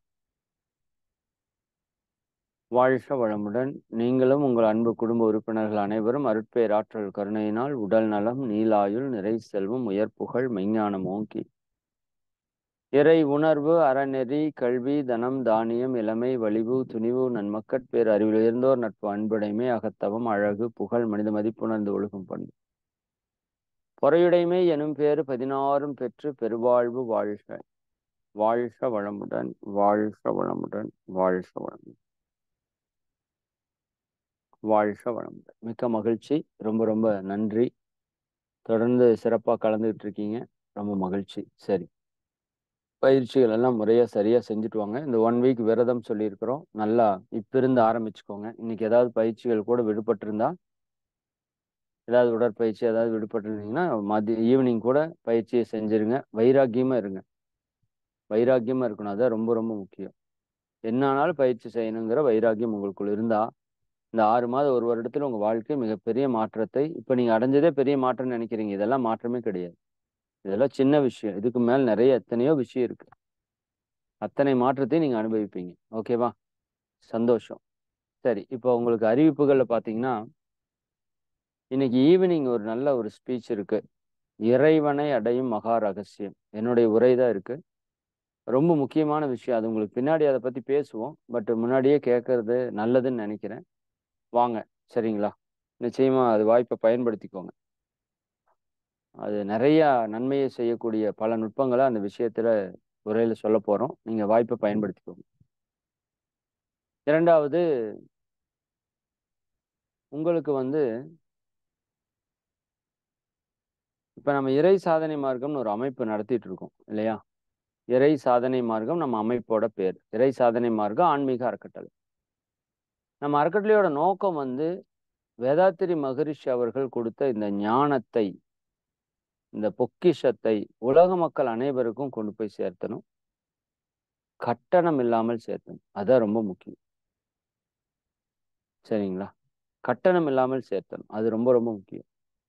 வாழ்க வளமுடன் நீங்களும் உங்கள் அன்பு குடும்ப உறுப்பினர்கள் அனைவரும் அருட்பேராற்றல் கருணையினால் உடல் நலம் நீலாயுள் நிறை செல்வம் உயர்ப்புகழ் மெஞ்ஞானம் ஓங்கி இறை உணர்வு அறநெறி கல்வி தனம் தானியம் இளமை வலிவு துணிவு நன்மக்கட் பேர் அறிவில் உயர்ந்தோர் நட்பு அன்புடைமை அகத்தவம் அழகு புகழ் மனித மதிப்புணர்ந்து ஒழுகும் பண்பு பொறையுடைமை எனும் பேறு பதினாறும் பெற்று பெருவாழ்வு வாழ்க வாழ்க வளமுடன் வாழ்க வளமுடன் வாழ்க வளமுடன் வாழ்க வளமுடன் மிக்க மகிழ்ச்சி ரொம்ப ரொம்ப நன்றி தொடர்ந்து சிறப்பாக கலந்துகிட்டு இருக்கீங்க ரொம்ப மகிழ்ச்சி சரி பயிற்சிகள் எல்லாம் முறையா சரியா செஞ்சுட்டு வாங்க இந்த ஒன் வீக் விரதம் சொல்லியிருக்கிறோம் நல்லா இப்ப இருந்து ஆரம்பிச்சுக்கோங்க இன்னைக்கு ஏதாவது பயிற்சிகள் கூட விடுபட்டிருந்தா ஏதாவது உடற்பயிற்சி ஏதாவது விடுபட்டிருந்தீங்கன்னா மதிய ஈவினிங் கூட பயிற்சியை செஞ்சிருங்க வைராக்கியமா இருங்க வைராக்கியமா இருக்கணும் அதான் ரொம்ப ரொம்ப முக்கியம் என்ன ஆனாலும் பயிற்சி செய்யணுங்கிற வைராக்கியம் உங்களுக்குள்ள இருந்தா இந்த ஆறு மாதம் ஒரு வருடத்துல உங்க வாழ்க்கை மிகப்பெரிய மாற்றத்தை இப்ப நீங்க அடைஞ்சதே பெரிய மாற்றம்னு நினைக்கிறீங்க இதெல்லாம் மாற்றமே கிடையாது இதெல்லாம் சின்ன விஷயம் இதுக்கு மேல் நிறைய எத்தனையோ விஷயம் இருக்கு அத்தனை மாற்றத்தையும் நீங்க அனுபவிப்பீங்க ஓகேவா சந்தோஷம் சரி இப்போ உங்களுக்கு அறிவிப்புகள்ல பாத்தீங்கன்னா இன்னைக்கு ஈவினிங் ஒரு நல்ல ஒரு ஸ்பீச் இருக்கு இறைவனை அடையும் மகா ரகசியம் என்னுடைய உரை தான் இருக்கு ரொம்ப முக்கியமான விஷயம் அது உங்களுக்கு பின்னாடி அதை பத்தி பேசுவோம் பட் முன்னாடியே கேட்கறது நல்லதுன்னு நினைக்கிறேன் வாங்க சரிங்களா நிச்சயமா அது வாய்ப்பை பயன்படுத்திக்கோங்க அது நிறைய நன்மையை செய்யக்கூடிய பல நுட்பங்களை அந்த விஷயத்துல உரையில சொல்ல போறோம் நீங்க வாய்ப்பை பயன்படுத்திக்கோங்க இரண்டாவது உங்களுக்கு வந்து இப்ப நம்ம இறை சாதனை மார்க்கம்னு ஒரு அமைப்பு நடத்திட்டு இருக்கோம் இல்லையா இறை சாதனை மார்க்கம் நம்ம அமைப்போட பேர் இறை சாதனை மார்க்கம் ஆன்மீக அறக்கட்டளை நம்ம அறக்கட்டளையோட நோக்கம் வந்து வேதாத்திரி மகரிஷி அவர்கள் கொடுத்த இந்த ஞானத்தை இந்த பொக்கிஷத்தை உலக மக்கள் அனைவருக்கும் கொண்டு போய் சேர்த்தணும் கட்டணம் இல்லாமல் சேர்த்தணும் அதான் ரொம்ப முக்கியம் சரிங்களா கட்டணம் இல்லாமல் சேர்த்தணும் அது ரொம்ப ரொம்ப முக்கியம்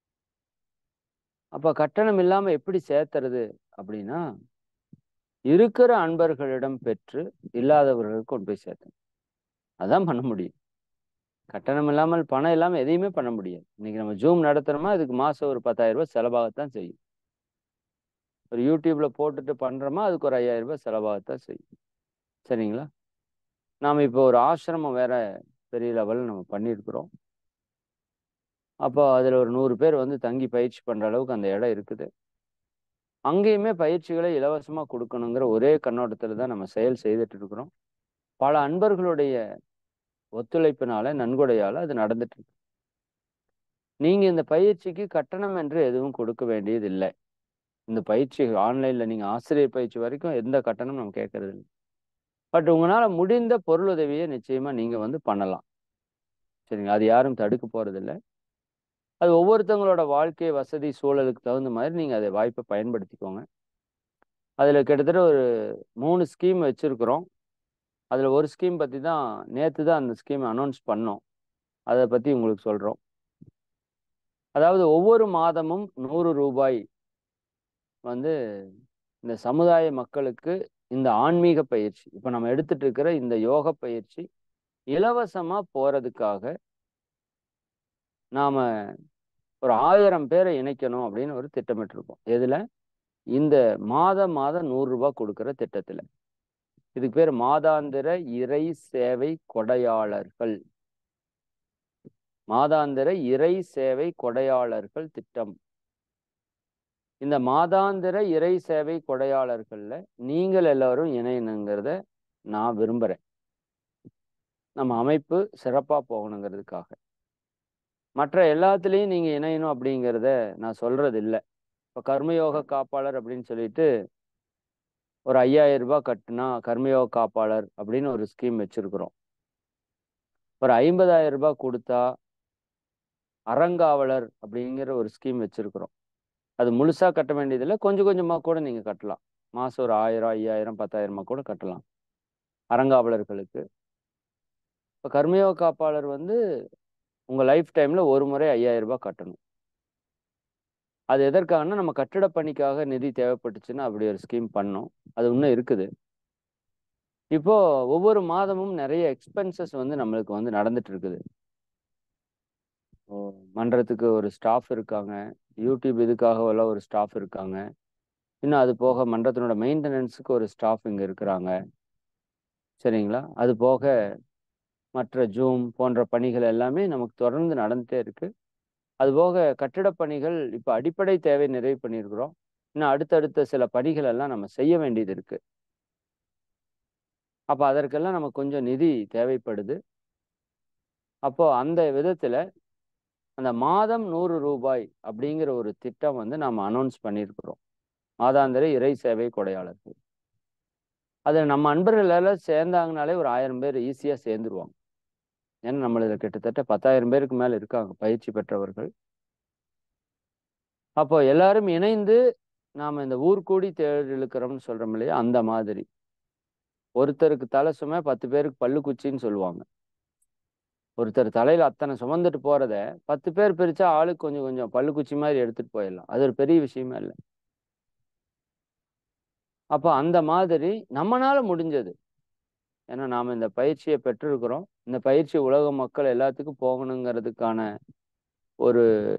அப்ப கட்டணம் இல்லாம எப்படி சேர்த்துறது அப்படின்னா இருக்கிற அன்பர்களிடம் பெற்று இல்லாதவர்களுக்கு கொண்டு போய் சேர்த்தணும் அதான் பண்ண முடியும் கட்டணம் இல்லாமல் பணம் இல்லாமல் எதையுமே பண்ண முடியாது இன்னைக்கு நம்ம ஜூம் நடத்துறோமா அதுக்கு மாசம் ஒரு பத்தாயிரம் ரூபாய் செலவாகத்தான் செய்யும் ஒரு யூடியூப்ல போட்டுட்டு பண்றோமா அதுக்கு ஒரு ஐயாயிரம் ரூபாய் செலவாகத்தான் செய்யும் சரிங்களா நாம இப்போ ஒரு ஆசிரமம் வேற பெரிய லெவலில் நம்ம பண்ணியிருக்கிறோம் அப்போ அதில் ஒரு நூறு பேர் வந்து தங்கி பயிற்சி பண்ற அளவுக்கு அந்த இடம் இருக்குது அங்கேயுமே பயிற்சிகளை இலவசமாக கொடுக்கணுங்கிற ஒரே கண்ணோட்டத்தில் தான் நம்ம செயல் செய்துட்டு இருக்கிறோம் பல அன்பர்களுடைய ஒத்துழைப்பினால நன்கொடையால அது நடந்துட்டு இருக்கு நீங்க இந்த பயிற்சிக்கு கட்டணம் என்று எதுவும் கொடுக்க வேண்டியது இல்லை இந்த பயிற்சி ஆன்லைன்ல நீங்க ஆசிரியர் பயிற்சி வரைக்கும் எந்த கட்டணம் நம்ம கேட்கறது இல்லை பட் உங்களால முடிந்த பொருளுதவியை நிச்சயமா நீங்க வந்து பண்ணலாம் சரிங்க அது யாரும் தடுக்க போறது இல்லை அது ஒவ்வொருத்தவங்களோட வாழ்க்கை வசதி சூழலுக்கு தகுந்த மாதிரி நீங்க அதை வாய்ப்பை பயன்படுத்திக்கோங்க அதுல கிட்டத்தட்ட ஒரு மூணு ஸ்கீம் வச்சிருக்கிறோம் அதுல ஒரு ஸ்கீம் பத்தி தான் நேத்து தான் அந்த ஸ்கீம் அனௌன்ஸ் பண்ணோம் அதை பத்தி உங்களுக்கு சொல்றோம் அதாவது ஒவ்வொரு மாதமும் நூறு ரூபாய் வந்து இந்த சமுதாய மக்களுக்கு இந்த ஆன்மீக பயிற்சி இப்ப நம்ம எடுத்துட்டு இருக்கிற இந்த யோக பயிற்சி இலவசமா போறதுக்காக நாம ஒரு ஆயிரம் பேரை இணைக்கணும் அப்படின்னு ஒரு திட்டமிட்டு இருக்கோம் எதுல இந்த மாத மாதம் நூறு ரூபாய் கொடுக்கிற திட்டத்துல இதுக்கு பேர் மாதாந்திர இறை சேவை கொடையாளர்கள் மாதாந்திர இறை சேவை கொடையாளர்கள் திட்டம் இந்த மாதாந்திர இறை சேவை கொடையாளர்கள்ல நீங்கள் எல்லாரும் இணையணுங்கிறத நான் விரும்புறேன் நம்ம அமைப்பு சிறப்பா போகணுங்கிறதுக்காக மற்ற எல்லாத்துலேயும் நீங்க இணையணும் அப்படிங்கிறத நான் சொல்றது இல்லை இப்போ கர்மயோக காப்பாளர் அப்படின்னு சொல்லிட்டு ஒரு ஐயாயிரம் ரூபாய் கட்டுனா கர்மயோக காப்பாளர் அப்படின்னு ஒரு ஸ்கீம் வச்சிருக்கிறோம் ஒரு ஐம்பதாயிரம் ரூபாய் கொடுத்தா அறங்காவலர் அப்படிங்கிற ஒரு ஸ்கீம் வச்சிருக்கிறோம் அது முழுசா கட்ட வேண்டியதில்லை கொஞ்சம் கொஞ்சமா கூட நீங்க கட்டலாம் மாசம் ஒரு ஆயிரம் ஐயாயிரம் பத்தாயிரமா கூட கட்டலாம் அறங்காவலர்களுக்கு இப்போ கர்மயோக காப்பாளர் வந்து உங்க லைஃப் டைம்ல ஒரு முறை ஐயாயிரம் ரூபாய் கட்டணும் அது எதற்காகனா நம்ம கட்டிட பணிக்காக நிதி தேவைப்பட்டுச்சுன்னா அப்படி ஒரு ஸ்கீம் பண்ணோம் அது இன்னும் இருக்குது இப்போ ஒவ்வொரு மாதமும் நிறைய எக்ஸ்பென்சஸ் வந்து நம்மளுக்கு வந்து நடந்துட்டு இருக்குது மன்றத்துக்கு ஒரு ஸ்டாஃப் இருக்காங்க யூடியூப் இதுக்காக எல்லாம் ஒரு ஸ்டாஃப் இருக்காங்க இன்னும் அது போக மன்றத்தினோட மெயின்டெனன்ஸுக்கு ஒரு ஸ்டாஃப் இங்கே இருக்கிறாங்க சரிங்களா அது போக மற்ற ஜூம் போன்ற பணிகள் எல்லாமே நமக்கு தொடர்ந்து நடந்துட்டே இருக்கு அதுபோக கட்டிட பணிகள் இப்போ அடிப்படை தேவை நிறைவு பண்ணியிருக்கிறோம் இன்னும் அடுத்தடுத்த சில பணிகள் எல்லாம் நம்ம செய்ய வேண்டியது இருக்கு அப்போ அதற்கெல்லாம் நமக்கு கொஞ்சம் நிதி தேவைப்படுது அப்போ அந்த விதத்துல அந்த மாதம் நூறு ரூபாய் அப்படிங்கிற ஒரு திட்டம் வந்து நாம் அனௌன்ஸ் பண்ணியிருக்கிறோம் மாதாந்திர இறை சேவை கொடையாளர்கள் அதில் நம்ம அன்பர்கள் எல்லாம் சேர்ந்தாங்கனாலே ஒரு ஆயிரம் பேர் ஈஸியாக சேர்ந்துருவாங்க ஏன்னா நம்மள கிட்டத்தட்ட பத்தாயிரம் பேருக்கு மேல இருக்காங்க பயிற்சி பெற்றவர்கள் அப்போ எல்லாரும் இணைந்து நாம இந்த ஊர் கூடி தேர் இழுக்கிறோம்னு சொல்றோம் இல்லையா அந்த மாதிரி ஒருத்தருக்கு தலை சுமை பத்து பேருக்கு பல்லு குச்சின்னு சொல்லுவாங்க ஒருத்தர் தலையில அத்தனை சுமந்துட்டு போறத பத்து பேர் பிரிச்சா ஆளுக்கு கொஞ்சம் கொஞ்சம் பல்லு குச்சி மாதிரி எடுத்துட்டு போயிடலாம் அது ஒரு பெரிய விஷயமே இல்லை அப்போ அந்த மாதிரி நம்மனால முடிஞ்சது ஏன்னா நாம இந்த பயிற்சியை பெற்றிருக்கிறோம் இந்த பயிற்சி உலக மக்கள் எல்லாத்துக்கும் போகணுங்கிறதுக்கான ஒரு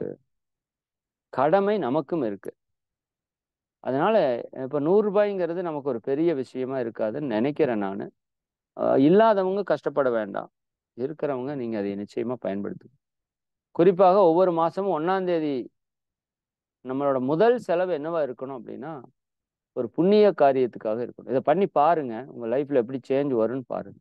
கடமை நமக்கும் இருக்கு அதனால இப்ப நூறு ரூபாய்ங்கிறது நமக்கு ஒரு பெரிய விஷயமா இருக்காதுன்னு நினைக்கிறேன் நான் இல்லாதவங்க கஷ்டப்பட வேண்டாம் இருக்கிறவங்க நீங்க அதை நிச்சயமா பயன்படுத்து குறிப்பாக ஒவ்வொரு மாசமும் ஒன்னாம் தேதி நம்மளோட முதல் செலவு என்னவா இருக்கணும் அப்படின்னா ஒரு புண்ணிய காரியத்துக்காக இருக்கணும் இதை பண்ணி பாருங்க உங்க லைஃப்ல எப்படி சேஞ்ச் வரும்னு பாருங்க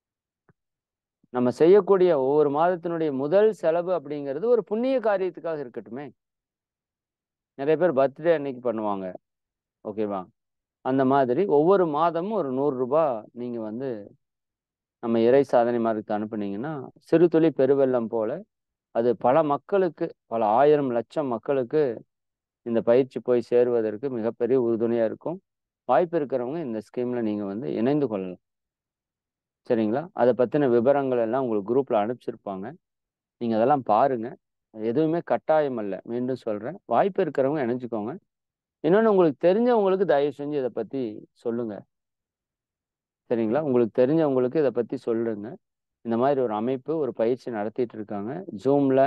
நம்ம செய்யக்கூடிய ஒவ்வொரு மாதத்தினுடைய முதல் செலவு அப்படிங்கிறது ஒரு புண்ணிய காரியத்துக்காக இருக்கட்டுமே நிறைய பேர் பர்த்டே அன்னைக்கு பண்ணுவாங்க ஓகேவா அந்த மாதிரி ஒவ்வொரு மாதமும் ஒரு நூறு ரூபாய் நீங்க வந்து நம்ம இறை சாதனை மார்க்கத்தை அனுப்புனீங்கன்னா சிறு துளி பெருவெள்ளம் போல அது பல மக்களுக்கு பல ஆயிரம் லட்சம் மக்களுக்கு இந்த பயிற்சி போய் சேருவதற்கு மிகப்பெரிய உறுதுணையா இருக்கும் வாய்ப்பு இருக்கிறவங்க இந்த ஸ்கீம்ல நீங்க வந்து இணைந்து கொள்ளலாம் சரிங்களா அதை பத்தின விவரங்கள் எல்லாம் உங்களுக்கு குரூப்ல அனுப்பிச்சிருப்பாங்க நீங்க அதெல்லாம் பாருங்க எதுவுமே கட்டாயம் அல்ல மீண்டும் சொல்றேன் வாய்ப்பு இருக்கிறவங்க இணைஞ்சுக்கோங்க இன்னொன்று உங்களுக்கு தெரிஞ்சவங்களுக்கு தயவு செஞ்சு இதை பத்தி சொல்லுங்க சரிங்களா உங்களுக்கு தெரிஞ்சவங்களுக்கு இதை பத்தி சொல்லுங்க இந்த மாதிரி ஒரு அமைப்பு ஒரு பயிற்சி நடத்திட்டு இருக்காங்க ஜூம்ல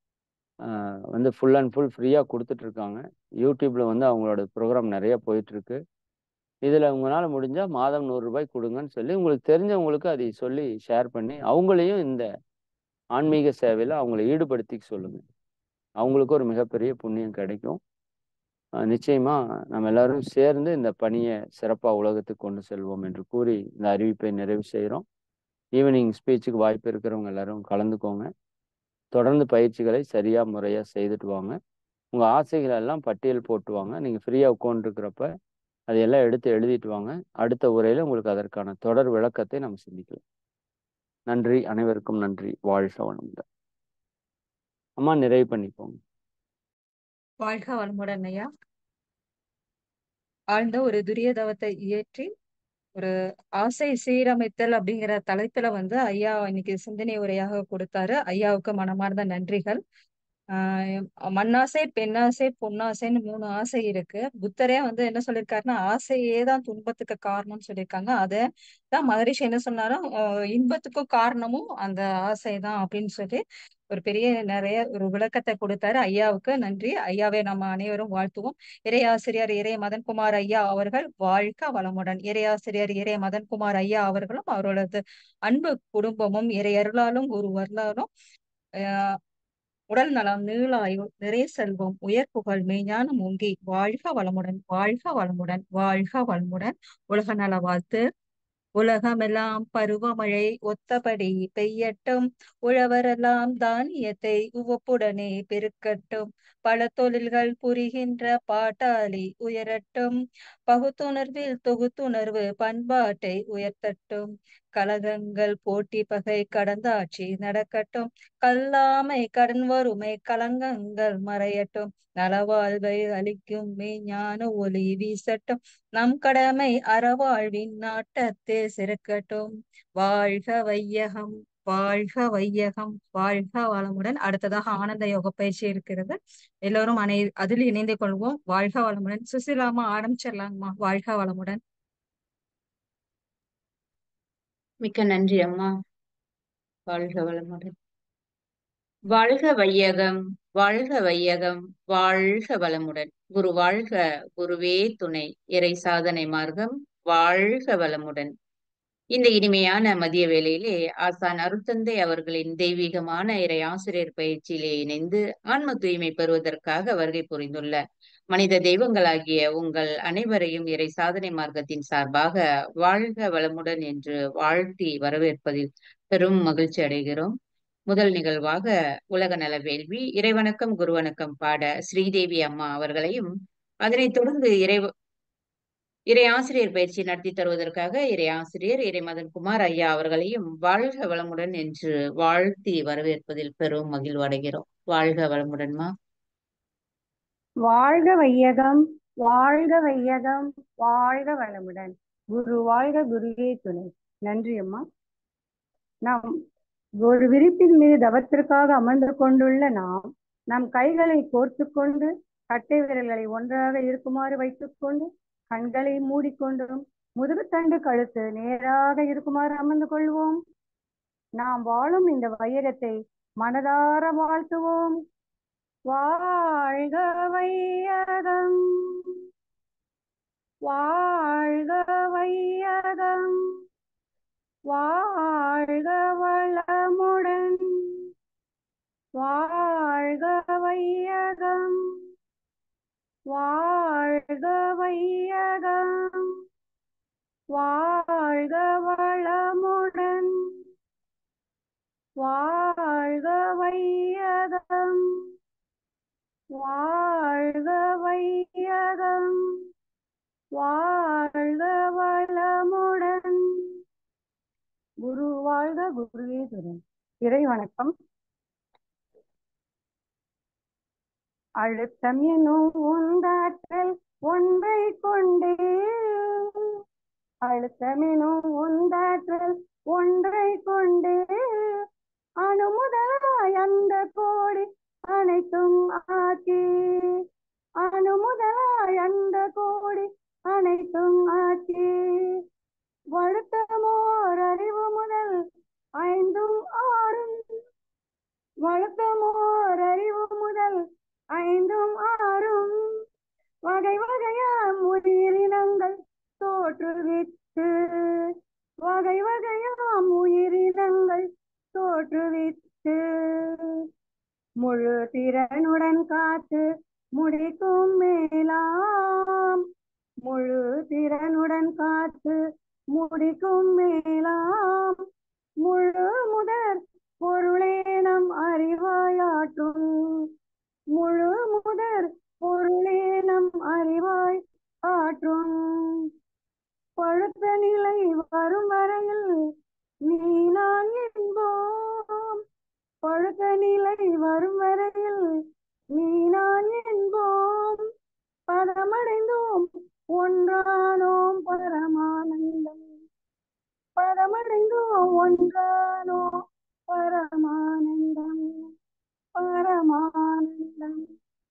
வந்து ஃபுல் அண்ட் ஃபுல் ஃப்ரீயாக கொடுத்துட்டு இருக்காங்க யூடியூப்ல வந்து அவங்களோட ப்ரோக்ராம் நிறைய போயிட்டு இருக்கு இதில் உங்களால் முடிஞ்சால் மாதம் நூறுரூபாய் கொடுங்கன்னு சொல்லி உங்களுக்கு தெரிஞ்சவங்களுக்கு அதை சொல்லி ஷேர் பண்ணி அவங்களையும் இந்த ஆன்மீக சேவையில் அவங்கள ஈடுபடுத்திக்க சொல்லுங்க அவங்களுக்கு ஒரு மிகப்பெரிய புண்ணியம் கிடைக்கும் நிச்சயமா நம்ம எல்லாரும் சேர்ந்து இந்த பணியை சிறப்பாக உலகத்துக்கு கொண்டு செல்வோம் என்று கூறி இந்த அறிவிப்பை நிறைவு செய்கிறோம் ஈவினிங் ஸ்பீச்சுக்கு வாய்ப்பு இருக்கிறவங்க எல்லாரும் கலந்துக்கோங்க தொடர்ந்து பயிற்சிகளை சரியா முறையா செய்துட்டு வாங்க உங்க ஆசைகள் எல்லாம் பட்டியல் போட்டு வாங்க நீங்க ஃப்ரீயா உட்காந்துருக்கிறப்ப அதையெல்லாம் எடுத்து எழுதிட்டு வாங்க அடுத்த உரையில உங்களுக்கு அதற்கான தொடர் விளக்கத்தை நம்ம சிந்திக்கலாம் நன்றி அனைவருக்கும் நன்றி வாழ்க வளமுடன் அம்மா நிறைவு பண்ணிப்போங்க வாழ்க வளமுடன் ஐயா ஆழ்ந்த ஒரு துரிய தவத்தை இயற்றி ஒரு ஆசை சீரமைத்தல் அப்படிங்கிற தலைப்புல வந்து ஐயா இன்னைக்கு சிந்தனை உரையாக கொடுத்தாரு ஐயாவுக்கு மனமார்ந்த நன்றிகள் ஆஹ் மண்ணாசை பெண்ணாசை பொன்னாசைன்னு மூணு ஆசை இருக்கு புத்தரே வந்து என்ன சொல்லியிருக்காருன்னா ஆசையே தான் துன்பத்துக்கு காரணம்னு சொல்லியிருக்காங்க அதை தான் மகரிஷி என்ன சொன்னாலும் இன்பத்துக்கும் காரணமும் அந்த ஆசை தான் அப்படின்னு சொல்லி ஒரு பெரிய நிறைய ஒரு விளக்கத்தை கொடுத்தாரு ஐயாவுக்கு நன்றி ஐயாவை நம்ம அனைவரும் வாழ்த்துவோம் இறையாசிரியர் இறை மதன்குமார் ஐயா அவர்கள் வாழ்க வளமுடன் இறையாசிரியர் இறை மதன்குமார் ஐயா அவர்களும் அவர்களது அன்பு குடும்பமும் இறை அருளாலும் ஒரு வரலாலும் ஆஹ் உடல் நலம் நீளாயு நிறைய செல்வம் உயர் புகழ் மெய்ஞானம் ஓங்கி வாழ்க வளமுடன் வாழ்க வளமுடன் வாழ்க வளமுடன் உலக நல வாழ்த்து உலகமெல்லாம் பருவமழை ஒத்தபடி பெய்யட்டும் உழவரெல்லாம் தானியத்தை உவப்புடனே பெருக்கட்டும் பல தொழில்கள் புரிகின்ற பாட்டாளி உயரட்டும் பகுத்துணர்வில் தொகுத்துணர்வு பண்பாட்டை உயர்த்தட்டும் கலகங்கள் போட்டி பகை கடந்தாட்சி நடக்கட்டும் கல்லாமை கடன் வறுமை கலங்கங்கள் மறையட்டும் நலவாழ்வை அளிக்கும் மெய்ஞான ஒளி வீசட்டும் நம் கடமை அறவாழ்வின் நாட்டத்தே சிறக்கட்டும் வாழ்க வையகம் வாழ்க வையகம் வாழ்க வளமுடன் அடுத்ததாக ஆனந்த யோக பயிற்சி இருக்கிறது எல்லோரும் அனை அதில் இணைந்து கொள்வோம் வாழ்க வளமுடன் சுசிலாமா ஆரம்பிச்சிடலாங்கம்மா வாழ்க வளமுடன் மிக்க நன்றி அம்மா வாழ்க வளமுடன் வாழ்க வையகம் வாழ்க வையகம் வாழ்க வளமுடன் குரு வாழ்க குருவே துணை இறை சாதனை மார்க்கம் வாழ்க வளமுடன் இந்த இனிமையான மதிய வேளையிலே ஆசான் அருத்தந்தை அவர்களின் தெய்வீகமான இறை ஆசிரியர் பயிற்சியிலே இணைந்து ஆன்ம தூய்மை பெறுவதற்காக வருகை புரிந்துள்ள மனித தெய்வங்களாகிய உங்கள் அனைவரையும் இறை சாதனை மார்க்கத்தின் சார்பாக வாழ்க வளமுடன் என்று வாழ்த்தி வரவேற்பதில் பெரும் மகிழ்ச்சி அடைகிறோம் முதல் நிகழ்வாக உலக நல வேள்வி இறைவணக்கம் குருவணக்கம் பாட ஸ்ரீதேவி அம்மா அவர்களையும் அதனைத் தொடர்ந்து இறை இறை ஆசிரியர் பயிற்சி நடத்தி தருவதற்காக இறை ஆசிரியர் இறை மதன்குமார் ஐயா அவர்களையும் வாழ்க வளமுடன் என்று வாழ்த்தி வரவேற்பதில் பெரும் மகிழ்வு அடைகிறோம் வாழ்க வளமுடன்மா வாழ்க வையகம் வாழ்க வையகம் வாழ்க வளமுடன் குரு வாழ்க குருவே துணை நன்றி அம்மா நாம் ஒரு விரிப்பின் மீது தவத்திற்காக அமர்ந்து கொண்டுள்ள நாம் நம் கைகளை கோர்த்து கொண்டு கட்டை விரல்களை ஒன்றாக இருக்குமாறு வைத்துக்கொண்டு கண்களை மூடிக்கொண்டும் முதுகுத்தண்டு கழுத்து நேராக இருக்குமாறு அமர்ந்து கொள்வோம் நாம் வாழும் இந்த வையகத்தை மனதார வாழ்த்துவோம் வாழ்க வையகம் வாழ்க வையகம் வாழ்க வளமுடன் வாழ்க வையகம் வாழ்க வையகம் வாழ்க வளமுடன் வாழ்க வையகம் வாழ்க வையகம் வாழ்க வளமுடன் குரு வாழ்க குருவே துணை இறை வணக்கம் அழுத்தம் எனும் உந்தாற்றல் ஒன்றை கொண்டே அழுத்தம் எனும் உந்தாற்றல் ஒன்றை கொண்டே அணுமுதலாய் அந்த கோடி அனைத்தும் ஆக்கி அணுமுதலாய் அந்த கோடி அனைத்தும் ஆக்கி வழுத்தமோர் அறிவு முதல் ஐந்தும் ஆறும் வழுத்தமோர் அறிவு முதல் ஐந்தும் ஆறும் வகை வகையாம் உயிரினங்கள் தோற்றுவித்து வகை வகையாம் உயிரினங்கள் தோற்றுவித்து முழு திறனுடன் காத்து முடிக்கும் மேலாம் முழு திறனுடன் காத்து முடிக்கும் மேலாம் முழு முதற் பொருளே நம் அறிவாயாற்றும் முழு முதற் பொருளே நம் அறிவாய் ஆற்றும் பழுத்த நிலை வரும் வரையில் நீ நான் என்போம் பழுத்த நிலை வரும் வரையில் நீ நான் என்போம் பதமடைந்தோம் ஒன்றானோம் பரமானந்தம் பதமடைந்தோம் ஒன்றானோம் பரமானந்தம் பரமானந்தம்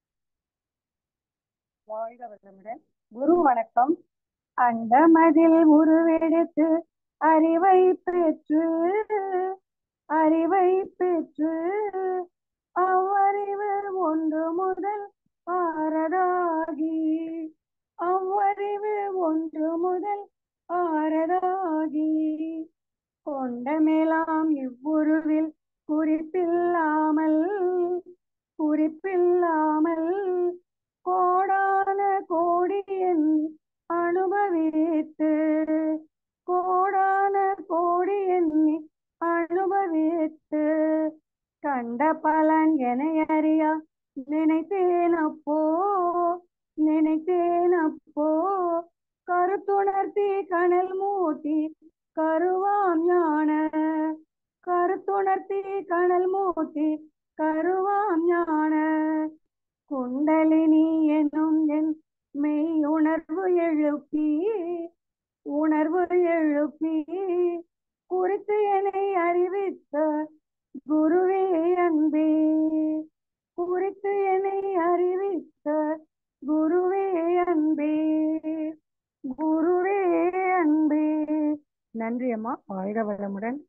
வாழ்க வளமுடன் குரு வணக்கம் அந்த மதில் உருவெடுத்து அறிவை பெற்று அறிவை பெற்று அவ்வறிவு ஒன்று முதல் ஆறதாகி அவ்வறிவு ஒன்று முதல் ஆறதாகி கொண்ட மேலாம் இவ்வுருவில் குறிப்பில்லாமல் குறிப்பில்லாமல் கோடான கோடி என் அனுபவித்து கோடான கோடி எண்ணி அனுபவித்து கண்ட பலன் என அறியா நினைத்தேன் அப்போ நினைத்தேன் அப்போ கருத்துணர்த்தி கனல் மூட்டி கருவாம் ஞான கருத்துணர்த்தி கனல் மூட்டி கருவாம் ஞான குண்டலினி என்னும் என் மெய் உணர்வு எழுப்பி உணர்வு எழுப்பி குறித்து என்னை அறிவித்த குருவே அன்பே குறித்து என்னை அறிவித்த குருவே அன்பே குருவே அன்பே நன்றி அம்மா வாழ்க வளமுடன்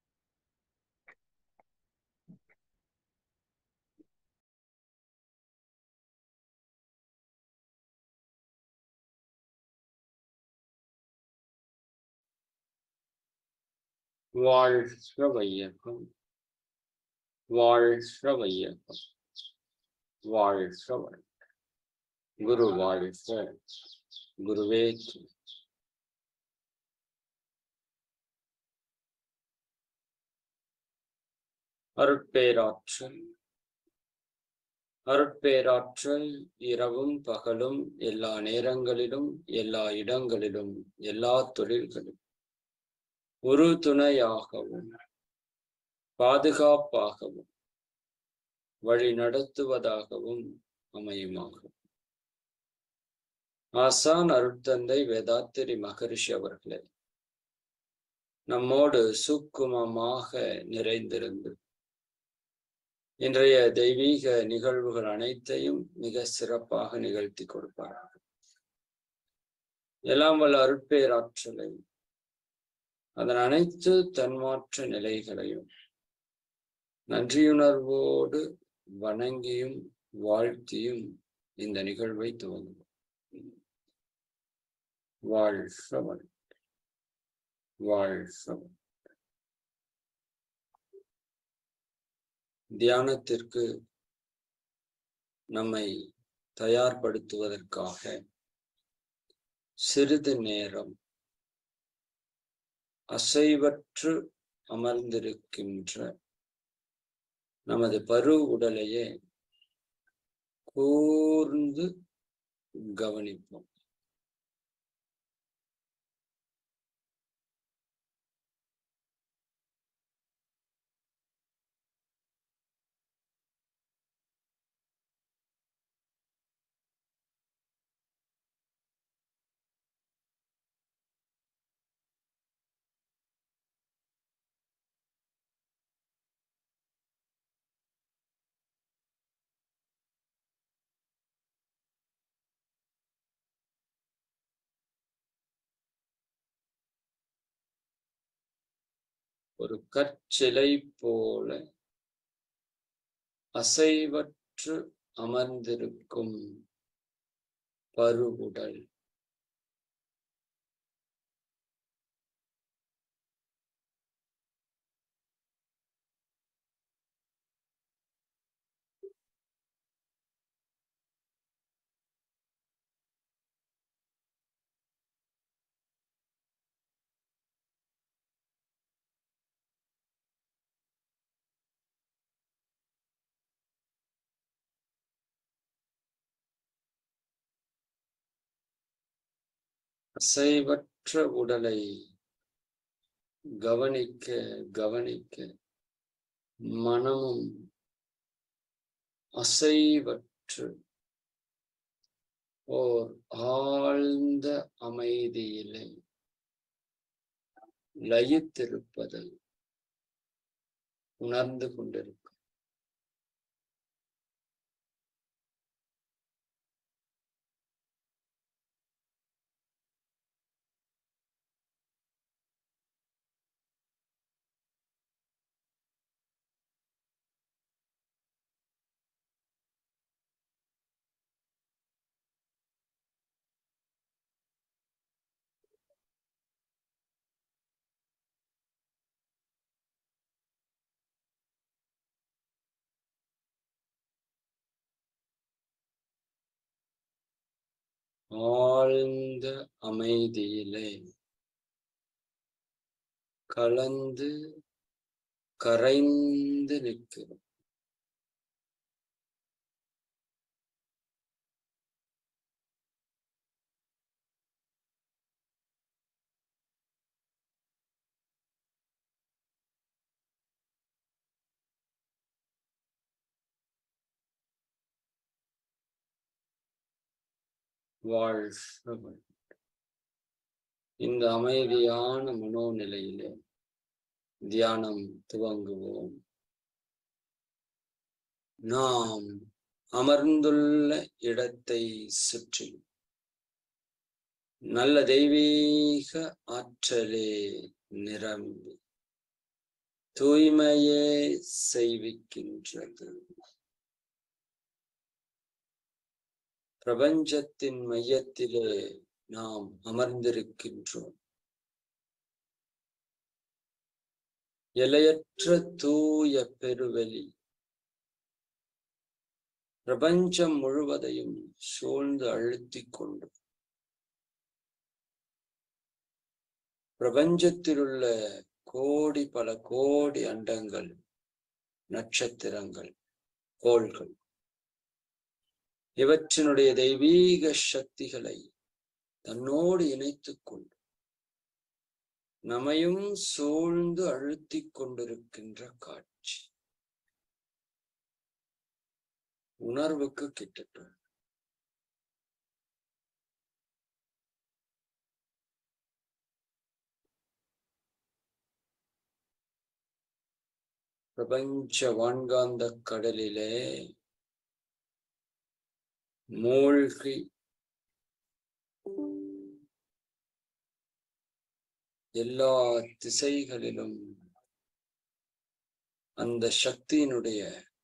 வாழ்க வையகம் வாழ்க வையகம் வாழ்க வளம் குரு வாழ்க குருவே துணை. அருட்பேராற்றல் அருட்பேராற்றல் இரவும் பகலும் எல்லா நேரங்களிலும் எல்லா இடங்களிலும் எல்லா தொழில்களிலும் ஒரு துணையாகவும் பாதுகாப்பாகவும் வழி நடத்துவதாகவும் அமையுமாக ஆசான் அருட்தந்தை வேதாத்திரி மகரிஷி அவர்களே நம்மோடு சூக்குமமாக நிறைந்திருந்து இன்றைய தெய்வீக நிகழ்வுகள் அனைத்தையும் மிக சிறப்பாக நிகழ்த்தி கொடுப்பார்கள் எல்லாம் வல்ல அருட்பேராற்றலை அதன் அனைத்து தன்மாற்ற நிலைகளையும் நன்றியுணர்வோடு வணங்கியும் வாழ்த்தியும் இந்த நிகழ்வை துவங்குவோம் வாழ்க வளம் வாழ்க வளம் தியானத்திற்கு நம்மை தயார்படுத்துவதற்காக சிறிது நேரம் அசைவற்று அமர்ந்திருக்கின்ற நமது பரு உடலையே கூர்ந்து கவனிப்போம் ஒரு கற்சிலை போல அசைவற்று அமர்ந்திருக்கும் பருவுடல் அசைவற்ற உடலை கவனிக்க கவனிக்க மனமும் அசைவற்று ஓர் ஆழ்ந்த அமைதியிலே லயித்திருப்பதை உணர்ந்து கொண்டிருக்கும் ஆழ்ந்த அமைதியிலே கலந்து கரைந்து நிற்கிறோம் வாழ்க இந்த அமைதியான மனோநிலையிலே தியானம் துவங்குவோம் நாம் அமர்ந்துள்ள இடத்தை சுற்றி நல்ல தெய்வீக ஆற்றலே நிரம்பி தூய்மையே செய்விக்கின்றது பிரபஞ்சத்தின் மையத்திலே நாம் அமர்ந்திருக்கின்றோம் எல்லையற்ற தூய பெருவெளி பிரபஞ்சம் முழுவதையும் சூழ்ந்து அழுத்திக் கொண்டு பிரபஞ்சத்திலுள்ள கோடி பல கோடி அண்டங்கள் நட்சத்திரங்கள் கோள்கள் இவற்றினுடைய தெய்வீக சக்திகளை தன்னோடு இணைத்துக் கொண்டு நம்மையும் சூழ்ந்து அழுத்திக் கொண்டிருக்கின்ற காட்சி உணர்வுக்கு கிட்டட்டும் பிரபஞ்ச வான்காந்த கடலிலே மூழ்கி எல்லா திசைகளிலும் அந்த சக்தியினுடைய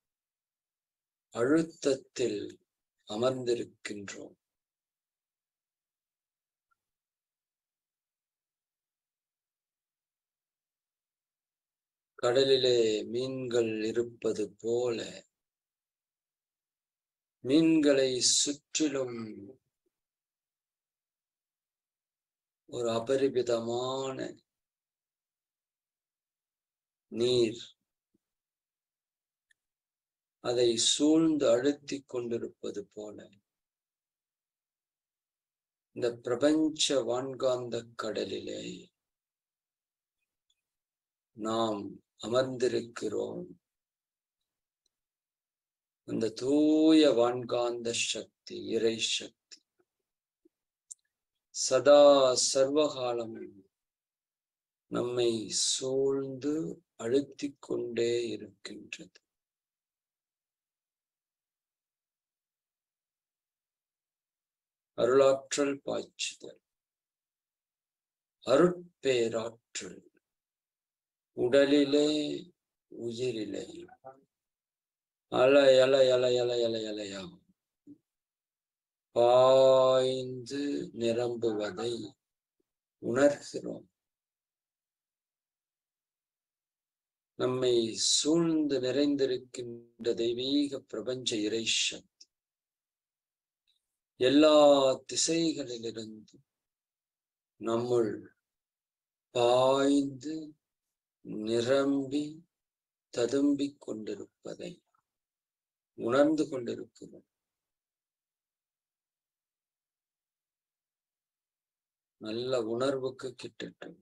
அழுத்தத்தில் அமர்ந்திருக்கின்றோம் கடலிலே மீன்கள் இருப்பது போல மீன்களை சுற்றிலும் ஒரு அபரிமிதமான நீர் அதை சூழ்ந்து அழுத்திக் கொண்டிருப்பது போல இந்த பிரபஞ்ச வான்காந்த கடலிலே நாம் அமர்ந்திருக்கிறோம் அந்த தூய வான்காந்த சக்தி இறை சக்தி சதா சர்வகாலமும் நம்மை சூழ்ந்து அழுத்திக் கொண்டே இருக்கின்றது அருளாற்றல் பாய்ச்சுதல் அருட்பேராற்றல் உடலிலே உயிரிலே அலை அலை அலை அலை அலை அலையா பாய்ந்து நிரம்புவதை உணர்கிறோம் நம்மை சூழ்ந்து நிறைந்திருக்கின்ற தெய்வீக பிரபஞ்ச இறை சக்தி எல்லா திசைகளிலிருந்து நம்முள் பாய்ந்து நிரம்பி ததும்பிக் கொண்டிருப்பதை உணர்ந்து கொண்டிருக்கிறோம் நல்ல உணர்வுக்கு கிட்டட்டும்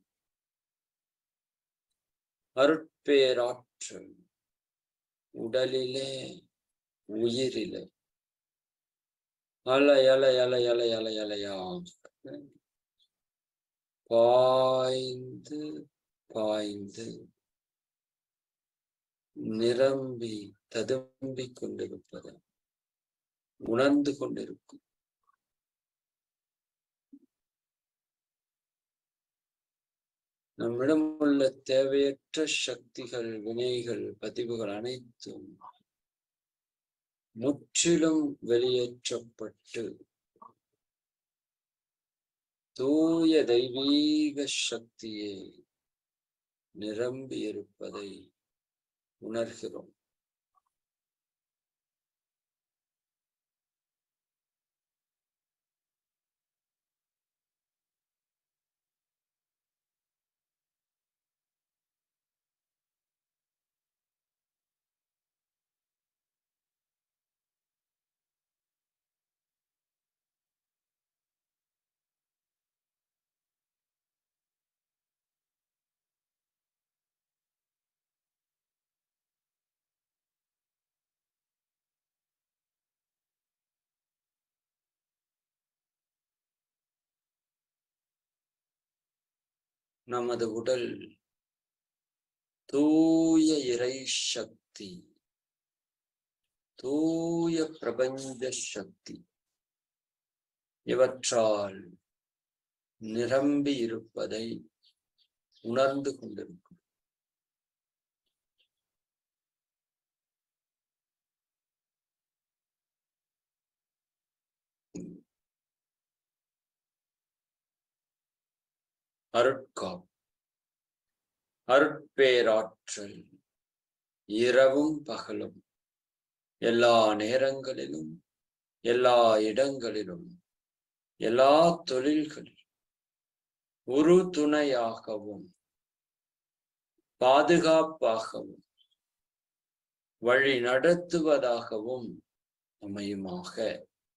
அருட்பேராற்றல் உடலிலே உயிரிலே அலை அலை அலை அலை அலை அலையாம் பாய்ந்து பாய்ந்து நிரம்பி ததும்பிக் கொண்டிருப்பதை உணர்ந்து கொண்டிருக்கும் நம்மிடம் உள்ள தேவையற்ற சக்திகள் வினைகள் பதிவுகள் அனைத்தும் முற்றிலும் வெளியேற்றப்பட்டு தூய தெய்வீக சக்தியே நிரம்பி இருப்பதை உணர்கிறோம் நமது உடல் தூய இறை சக்தி தூய பிரபஞ்ச சக்தி இவற்றால் நிரம்பி இருப்பதை உணர்ந்து கொண்டிருக்கும் அருட்காம் அருட்பேராற்றல் இரவும் பகலும் எல்லா நேரங்களிலும் எல்லா இடங்களிலும் எல்லா தொழில்களிலும் ஒரு துணையாகவும் பாதுகாப்பாகவும் வழி நடத்துவதாகவும் அமையுமாக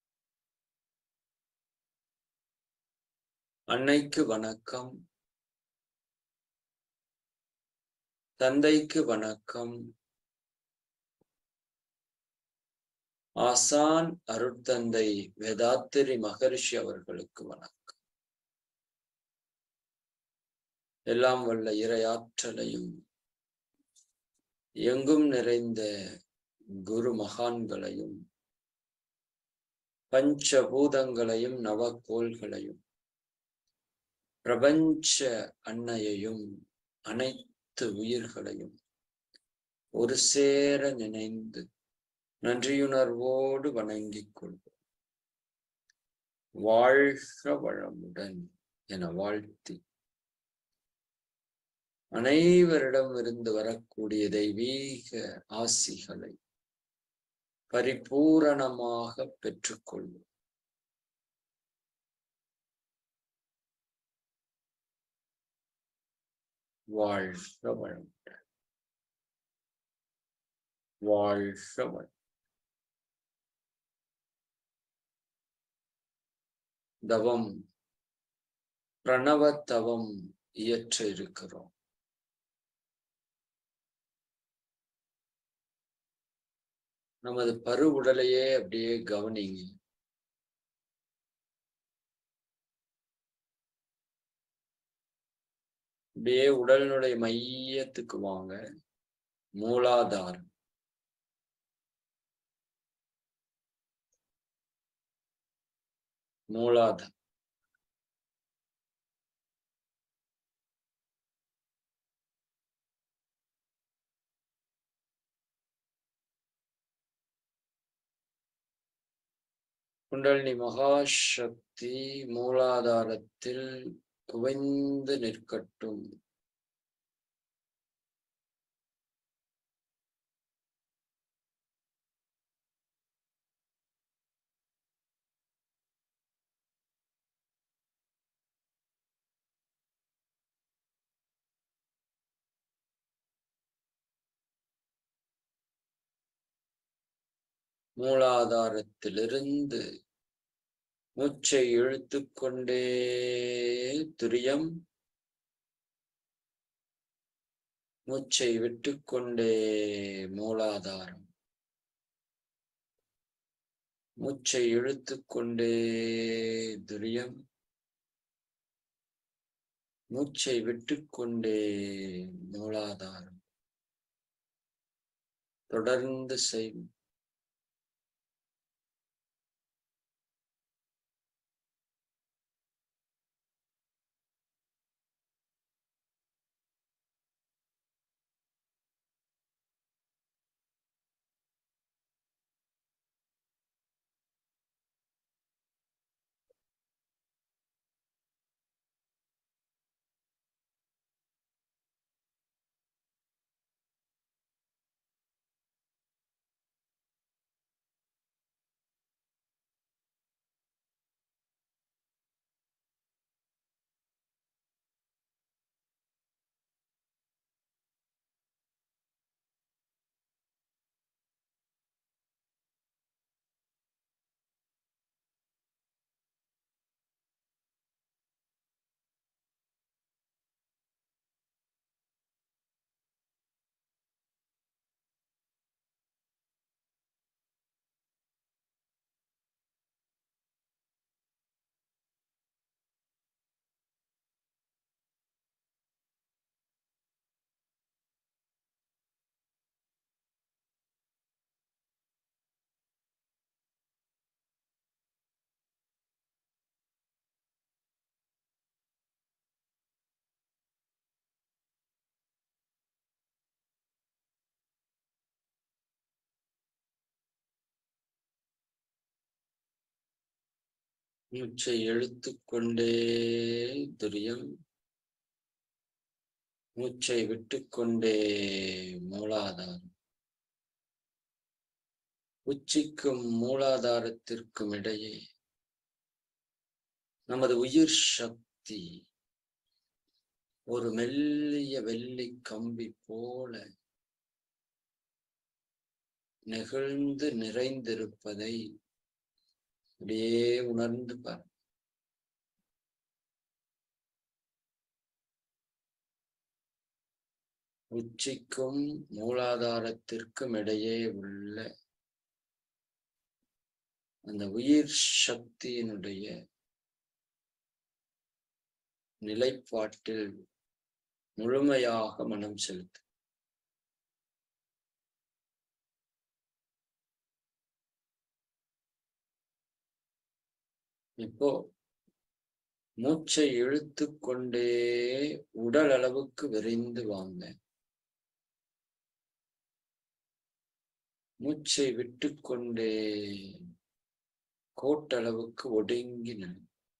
அன்னைக்கு வணக்கம் தந்தைக்கு வணக்கம் ஆசான் அருட்தந்தை வேதாத்திரி மகரிஷி அவர்களுக்கு வணக்கம் எல்லாம் வல்ல இறையாற்றலையும் எங்கும் நிறைந்த குரு மகான்களையும் பஞ்சபூதங்களையும் நவக்கோள்களையும் பிரபஞ்ச அன்னையையும் அனைத்து உயிர்களையும் ஒரு சேர நினைந்து நன்றியுணர்வோடு வணங்கிக் கொள்வோம் வாழ்க வளமுடன் என வாழ்த்தி அனைவரிடம் இருந்து வரக்கூடிய தெய்வீக ஆசிகளை பரிபூரணமாக பெற்றுக்கொள்வோம் வாழ்க வளமுடன் வாழ்க வளம் தவம் பிரணவ தவம் இயற்ற இருக்கிறோம் நமது பரு உடலையே அப்படியே கவனிங்க அப்படியே உடலினுடைய மையத்துக்கு வாங்க மூலாதாரம் மூலாதாரம் குண்டலினி மகாசக்தி மூலாதாரத்தில் குவைந்து நிற்கட்டும் மூலாதாரத்திலிருந்து மூச்சை இழுத்துக்கொண்டே துரியம் மூச்சை விட்டுக்கொண்டே மூலாதாரம் மூச்சை இழுத்துக்கொண்டே துரியம் மூச்சை விட்டுக்கொண்டே மூலாதாரம் தொடர்ந்து செய்வோம் மூச்சை இழுத்துக்கொண்டே துரியம் மூச்சை விட்டுக்கொண்டே மூலாதாரம் உச்சிக்கும் மூலாதாரத்திற்கும் இடையே நமது உயிர் சக்தி ஒரு மெல்லிய வெள்ளி கம்பி போல நெகிழ்ந்து நிறைந்திருப்பதை அப்படியே உணர்ந்து பார் உச்சிக்கும் மூலாதாரத்திற்கும் இடையே உள்ள அந்த உயிர் சக்தியினுடைய நிலைப்பாட்டில் முழுமையாக மனம் செலுத்து இப்போ மூச்சை இழுத்து கொண்டே உடல் அளவுக்கு விரைந்து வாங்க மூச்சை விட்டுக்கொண்டே கோட்டளவுக்கு ஒடுங்கி நினை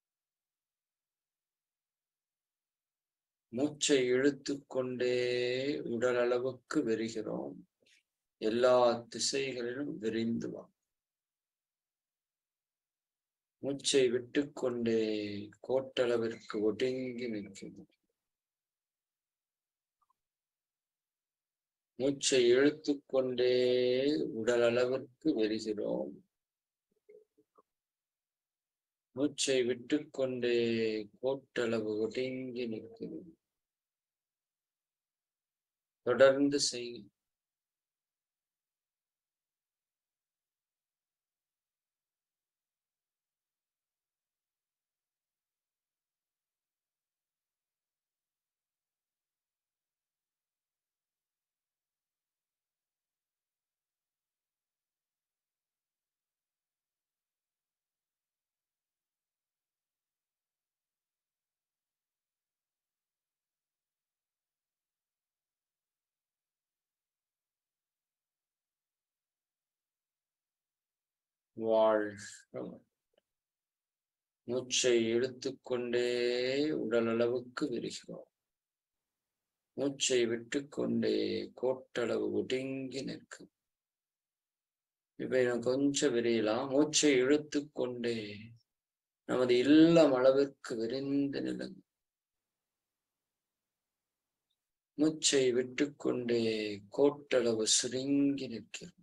மூச்சை இழுத்து கொண்டே உடல் அளவுக்கு விரிகிறோம் எல்லா திசைகளிலும் விரிந்து வா மூச்சை விட்டுக்கொண்டே கோட்டளவிற்கு ஒடுங்கி நிற்கிறது மூச்சை இழுத்து கொண்டே உடல் அளவிற்கு வெறுகிறோம் மூச்சை விட்டுக்கொண்டே கோட்டளவு ஒடுங்கி நிற்கிறது தொடர்ந்து செய் வாழ்க மூச்சை இழுத்துக்கொண்டே உடல் அளவுக்கு விரிகிறோம் மூச்சை விட்டுக்கொண்டே கோட்டளவு ஒடுங்கி நிற்கும் இப்ப நான் கொஞ்சம் விரியலாம் மூச்சை இழுத்துக்கொண்டே நமது இல்லம் அளவிற்கு விரிந்து நிலங்கு மூச்சை விட்டுக்கொண்டே கோட்டளவு சுருங்கி நிற்கிறோம்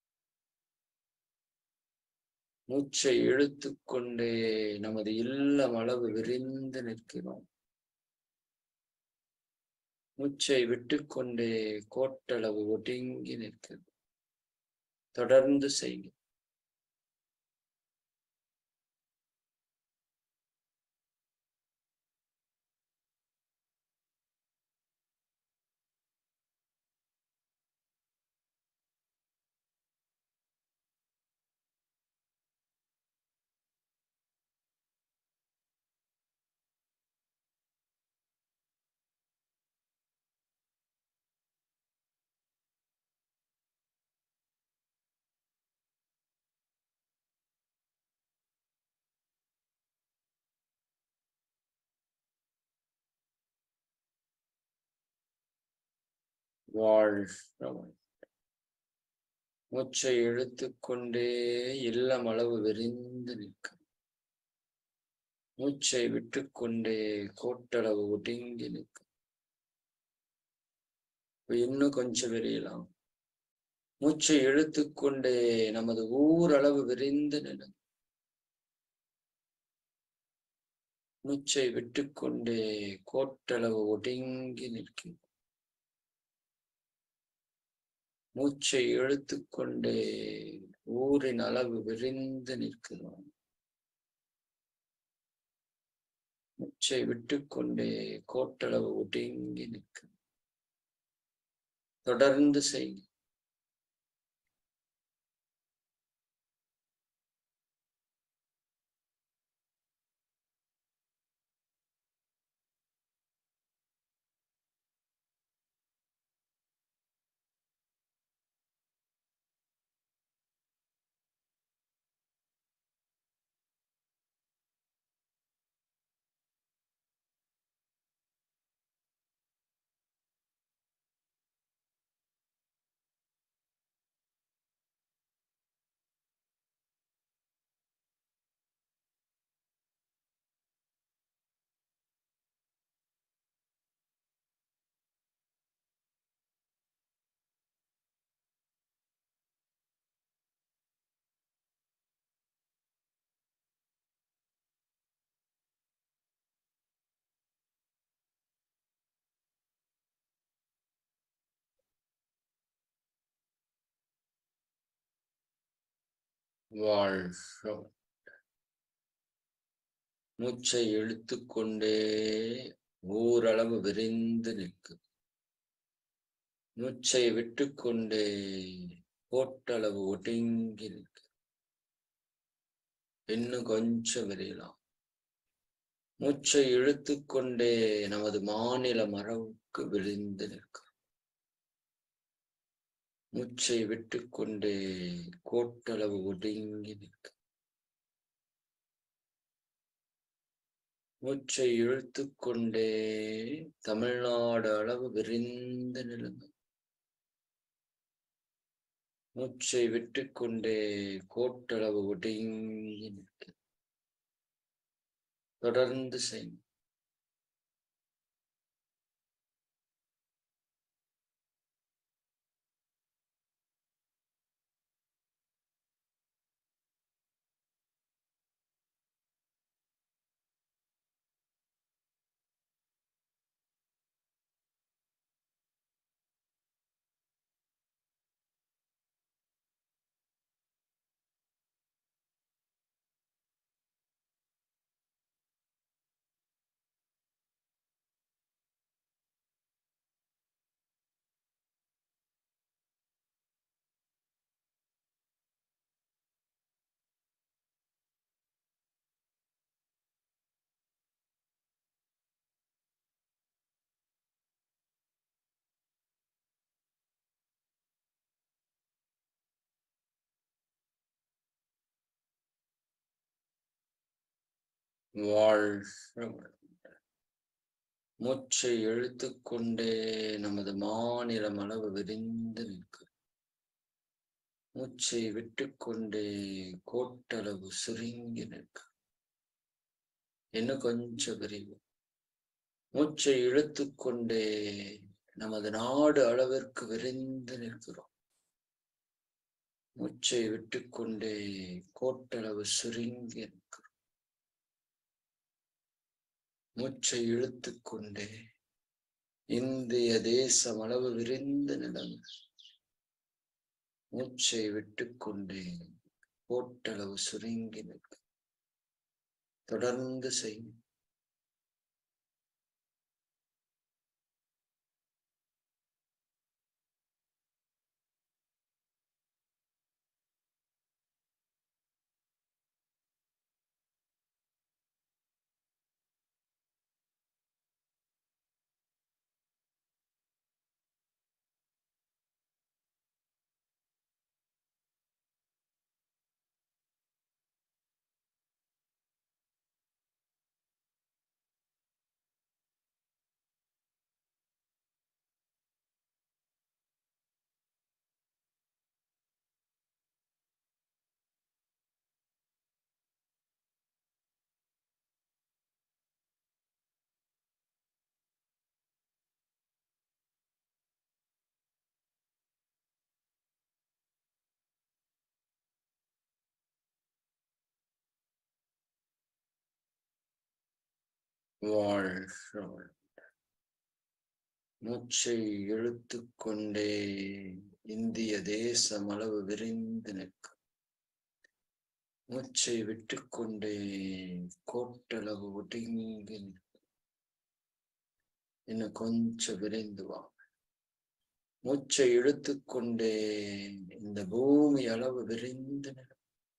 மூச்சை இழுத்துக்கொண்டே நமது இல்லம் அளவு விரிந்து நிற்கிறோம் மூச்சை விட்டுக்கொண்டே கோட்டளவு ஒடுங்கி நிற்கிறது தொடர்ந்து செய்யும் வாழ்கிறவன் மூச்சை இழுத்துக்கொண்டே இல்லம் அளவு விரிந்து நிற்கும் மூச்சை விட்டுக்கொண்டே கோட்டளவு ஒடுங்கி நிற்கும் இன்னும் கொஞ்சம் விரியலாம் மூச்சை இழுத்துக்கொண்டே நமது ஊரளவு விரிந்து நிலும் மூச்சை விட்டுக்கொண்டே கோட்டளவு ஒடுங்கி நிற்கும் மூச்சை இழுத்துக்கொண்டே ஊரின் அளவு விரிந்து நிற்கிறோம் மூச்சை விட்டுக்கொண்டே கோட்டளவு ஒடுங்கி நிற்கும் தொடர்ந்து செய் வாழ்க மூச்சை இழுத்துக்கொண்டே ஓரளவு விரிந்து நிற்கும் மூச்சை விட்டுக்கொண்டே கோட்டளவு ஒடுங்கி நிற்கும் இன்னும் கொஞ்சம் விரியலாம் மூச்சை இழுத்துக்கொண்டே நமது மாநில மரபுக்கு விழுந்து நிற்கும் மூச்சை விட்டுக்கொண்டே கோட்டளவு ஒடுங்கி நிற்கும் மூச்சை இழுத்துக்கொண்டே தமிழ்நாடு அளவு விரிந்து நிலுங்க மூச்சை விட்டுக்கொண்டே கோட்டளவு ஒடுங்கி நிற்க தொடர்ந்து செய்யும் வாழ்க வளமுடன். மூச்சை இழுத்துக்கொண்டே நமது மாநிலம் அளவு விரிந்து நிற்கும் மூச்சை விட்டுக்கொண்டே கோட்டளவு சுருங்கி நிற்கும் இன்னும் கொஞ்சம் விரிவு மூச்சை இழுத்துக்கொண்டே நமது நாடு அளவிற்கு விரிந்து நிற்கிறோம் மூச்சை விட்டுக்கொண்டே கோட்டளவு சுருங்கி நிற்கிறோம் மூச்சை இழுத்துக்கொண்டே இந்திய தேசம் அளவு விரிந்த நிலம் மூச்சை விட்டுக்கொண்டே கோட்டளவு சுருங்கி நிற்க தொடர்ந்து செய்யும் வாழ்க வளமுடன். மூச்சை இழுத்துக்கொண்டே இந்திய தேசம் அளவு விரிந்து நிற்கும் மூச்சை விட்டுக்கொண்டே கோட்டளவு ஒடுங்கி நிற்கும் இன்னும் கொஞ்சம் விரைந்து வாங்க மூச்சை இழுத்துக்கொண்டே இந்த பூமி அளவு விரிந்து நிற்கும்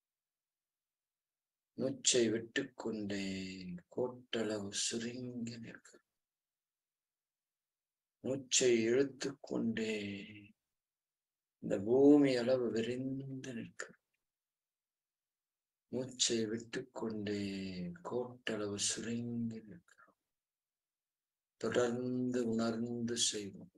மூச்சை விட்டுக்கொண்டே கோட்டளவு சுருங்கி நிற்கும் மூச்சை இழுத்துக்கொண்டே இந்த பூமி அளவு விரிந்து நிற்கும் மூச்சை விட்டுக்கொண்டே கோட்டளவு சுருங்கி நிற்கிறோம் தொடர்ந்து உணர்ந்து செய்வோம்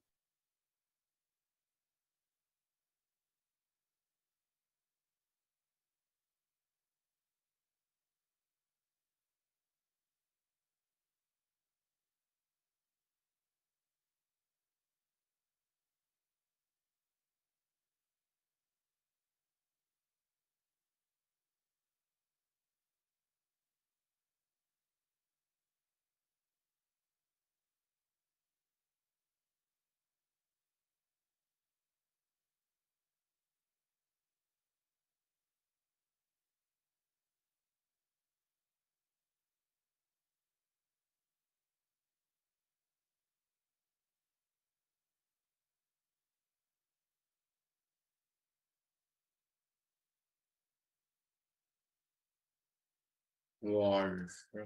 வாழ்க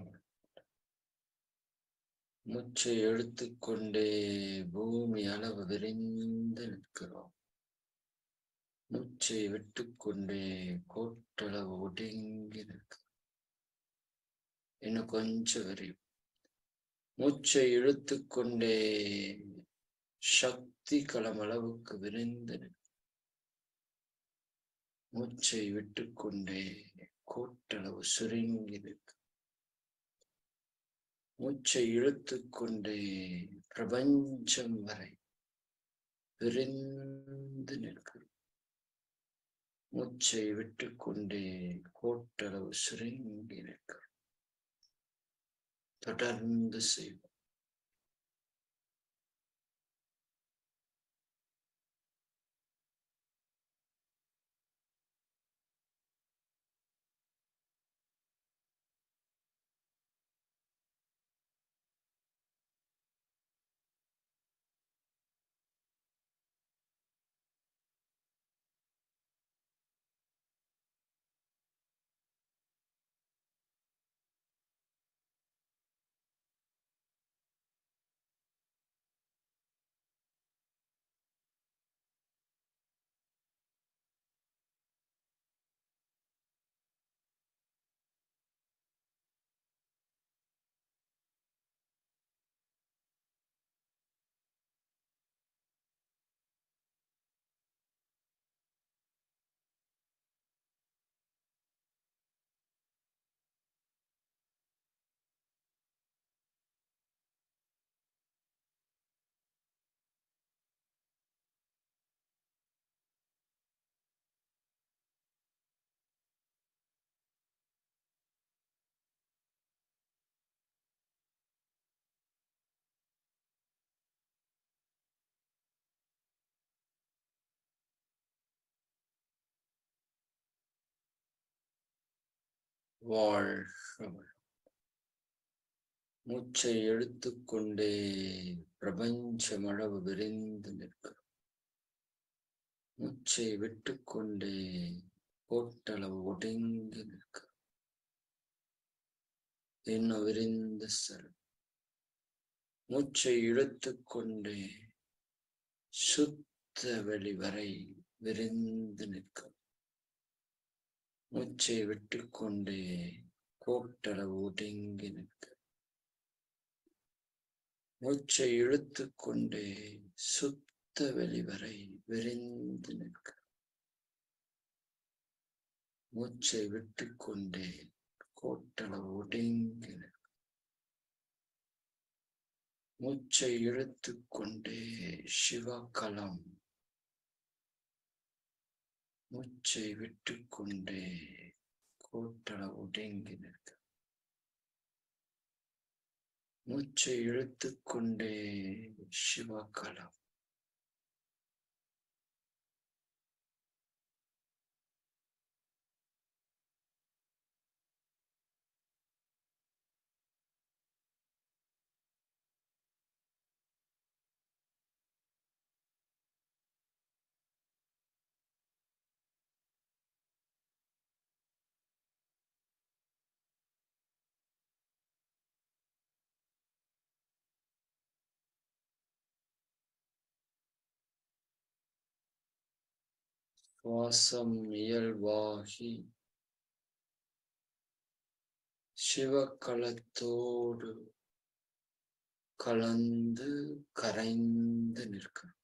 மூச்சை எடுத்துக்கொண்டே பூமி அளவு விரிந்து நிற்கிறோம் மூச்சை விட்டுக்கொண்டே கோட்டளவு ஒடுங்கி நிற்கிறோம் இன்னும் கொஞ்சம் விரிவு மூச்சை இழுத்துக்கொண்டே சக்தி களமளவுக்கு விரிந்து நிற்கிறோம் மூச்சை விட்டுக்கொண்டே கோட்டளவு சுருங்கி நிற்கிறோம் மூச்சை இழுத்துக்கொண்டே பிரபஞ்சம் வரை விரிந்து நிற்கிறோம் மூச்சை விட்டுக்கொண்டே கோட்டளவு சுருங்கி நிற்கிறோம் தொடர்ந்து செய்வோம் வாழ்க மூச்சை எடுத்துக்கொண்டே பிரபஞ்சமளவு விரிந்து நிற்கிறோம் மூச்சை விட்டுக்கொண்டே கோட்டளவு ஒடுங்கி நிற்கிறோம் இன்னும் விரிந்து செல்லும் மூச்சை இழுத்துக்கொண்டே சுத்த வெளி வரை விரிந்து நிற்கும் மூச்சை விட்டுக்கொண்டே கோட்டளவு ஒடுங்கி நிற்க மூச்சை இழுத்துக்கொண்டே சுத்த வெளி வரை விரிந்து நிற்க மூச்சை விட்டுக்கொண்டே கோட்டளவு ஒடுங்கி நிற்க மூச்சை இழுத்துக்கொண்டே சிவகலம் மூச்சை விட்டுக்கொண்டே கோட்டள ஒடுங்கி நிற்க மூச்சை இழுத்துக்கொண்டே சிவகலம் சுவாசம் இயல்பாகி சிவக்களத்தோடு கலந்து கரைந்து நிற்கும்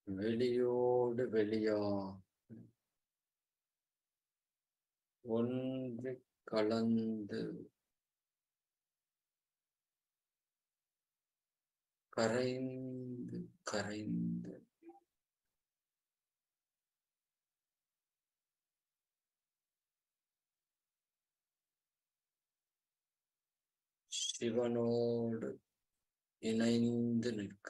வெளியோடு வெளியா ஒன்று கலந்து கரைந்து கரைந்து சிவனோடு இணைந்து நிற்க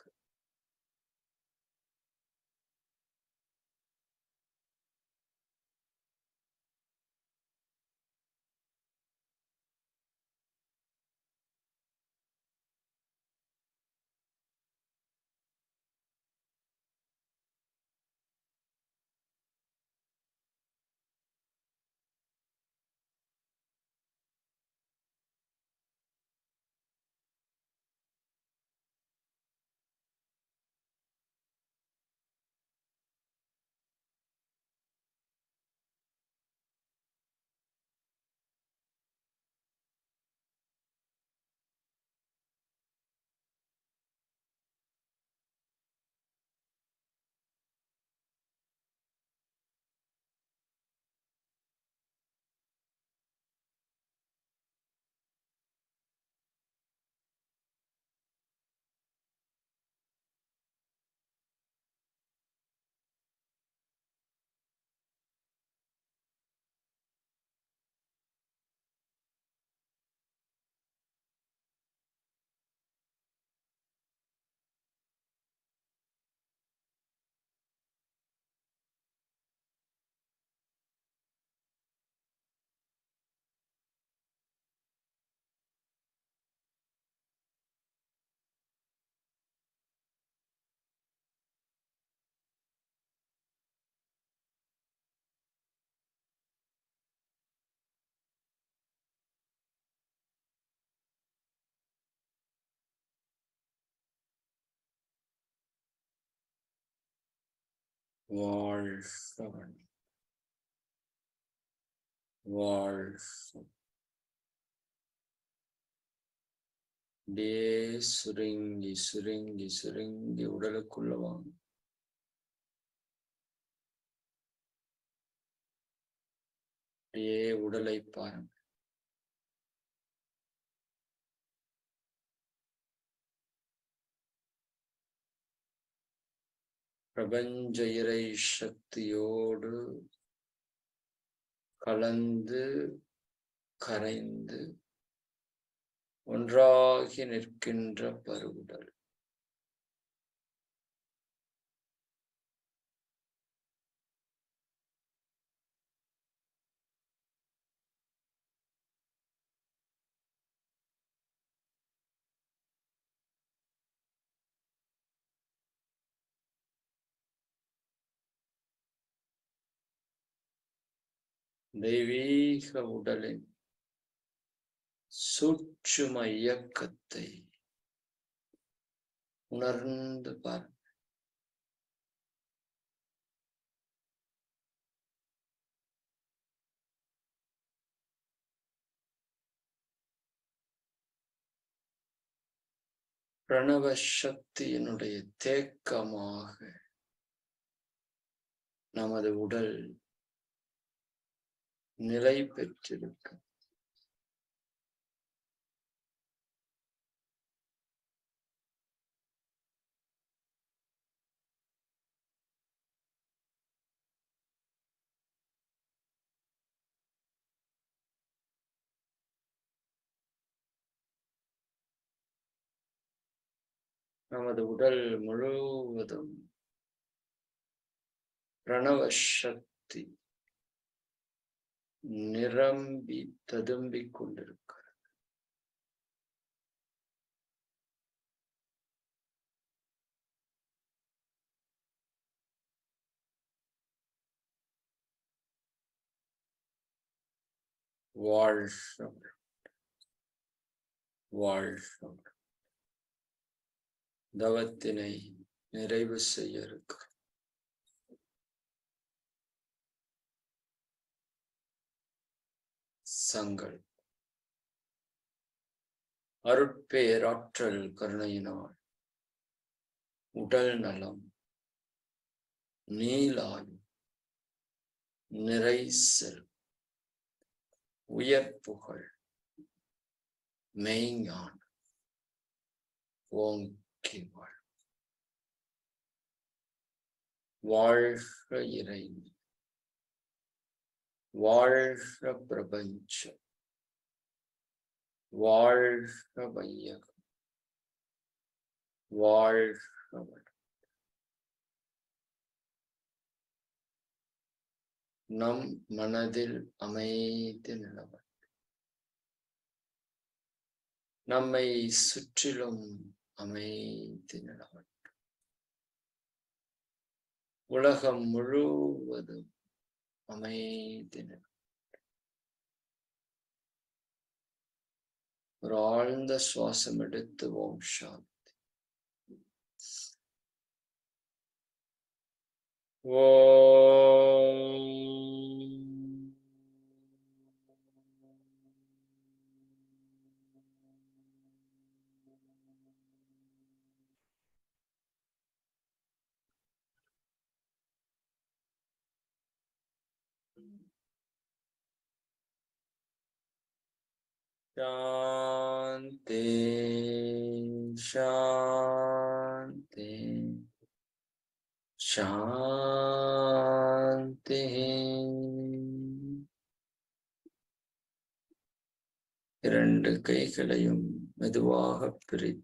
வாழ்கவன் வாழ்க அப்படியே சுருங்கி சுருங்கி சுருங்கி உடலுக்குள்ள வாங்க அப்படியே உடலை பாருங்க பிரபஞ்ச இறை சக்தியோடு கலந்து கரைந்து ஒன்றாகி நிற்கின்ற பருவுடல் தெய்வீக உடலின் சூட்சும இயக்கத்தை உணர்ந்து பார் பிரணவ சக்தியினுடைய தேக்கமாக நமது உடல் நிலை பெற்றிருக்கு நமது உடல் முழுவதும் பிரணவ சக்தி நிரம்பி ததும்பிக் கொண்டிருக்கிறது வாழ்க வாழ்க தவத்தினை நிறைவு செய்ய இருக்கு சங்கள் அருட்பேராற்றல் கருணையினால் உடல் நலம் நீலாயும் நிறை செல் உயர் புகழ் மெய்ஞான ஓங்கி வாழ் வாழ்க இறை வாழ்க பிரபஞ்சம் வாழ்க வையகம் வாழ்க வளம். நம் மனதில் அமைதி நிலவ நம்மை சுற்றிலும் அமைதி நிலவ உலகம் முழுவதும் அமைதி நிலவ ஒரு ஆழ்ந்த சுவாசம் எடுத்து ஓம் சாந்தி ஓம் சாந்தி சாந்தி சாந்தி இரண்டு கைகளையும் மெதுவாக பிரித்து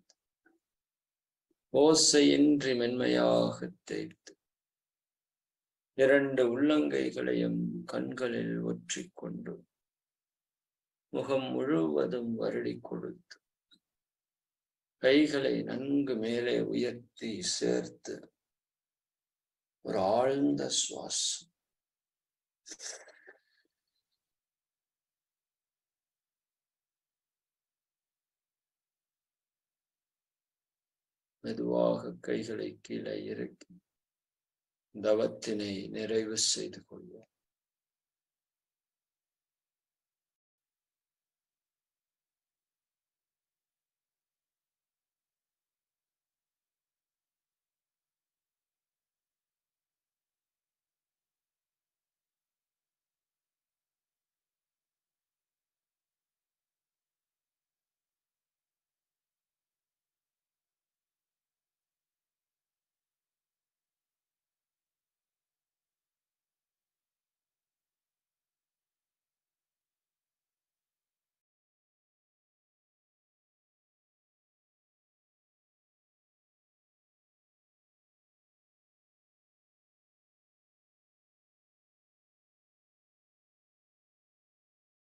ஓசையின்றி மென்மையாக தேய்த்து இரண்டு உள்ளங்கைகளையும் கண்களில் ஒற்றிக்கொண்டு முகம் முழுவதும் வருடி கொடுத்து கைகளை நன்கு மேலே உயர்த்தி சேர்த்து ஒரு ஆழ்ந்த சுவாசம் மெதுவாக கைகளை கீழே இறக்கி தவத்தினை நிறைவு செய்து கொள்வோம்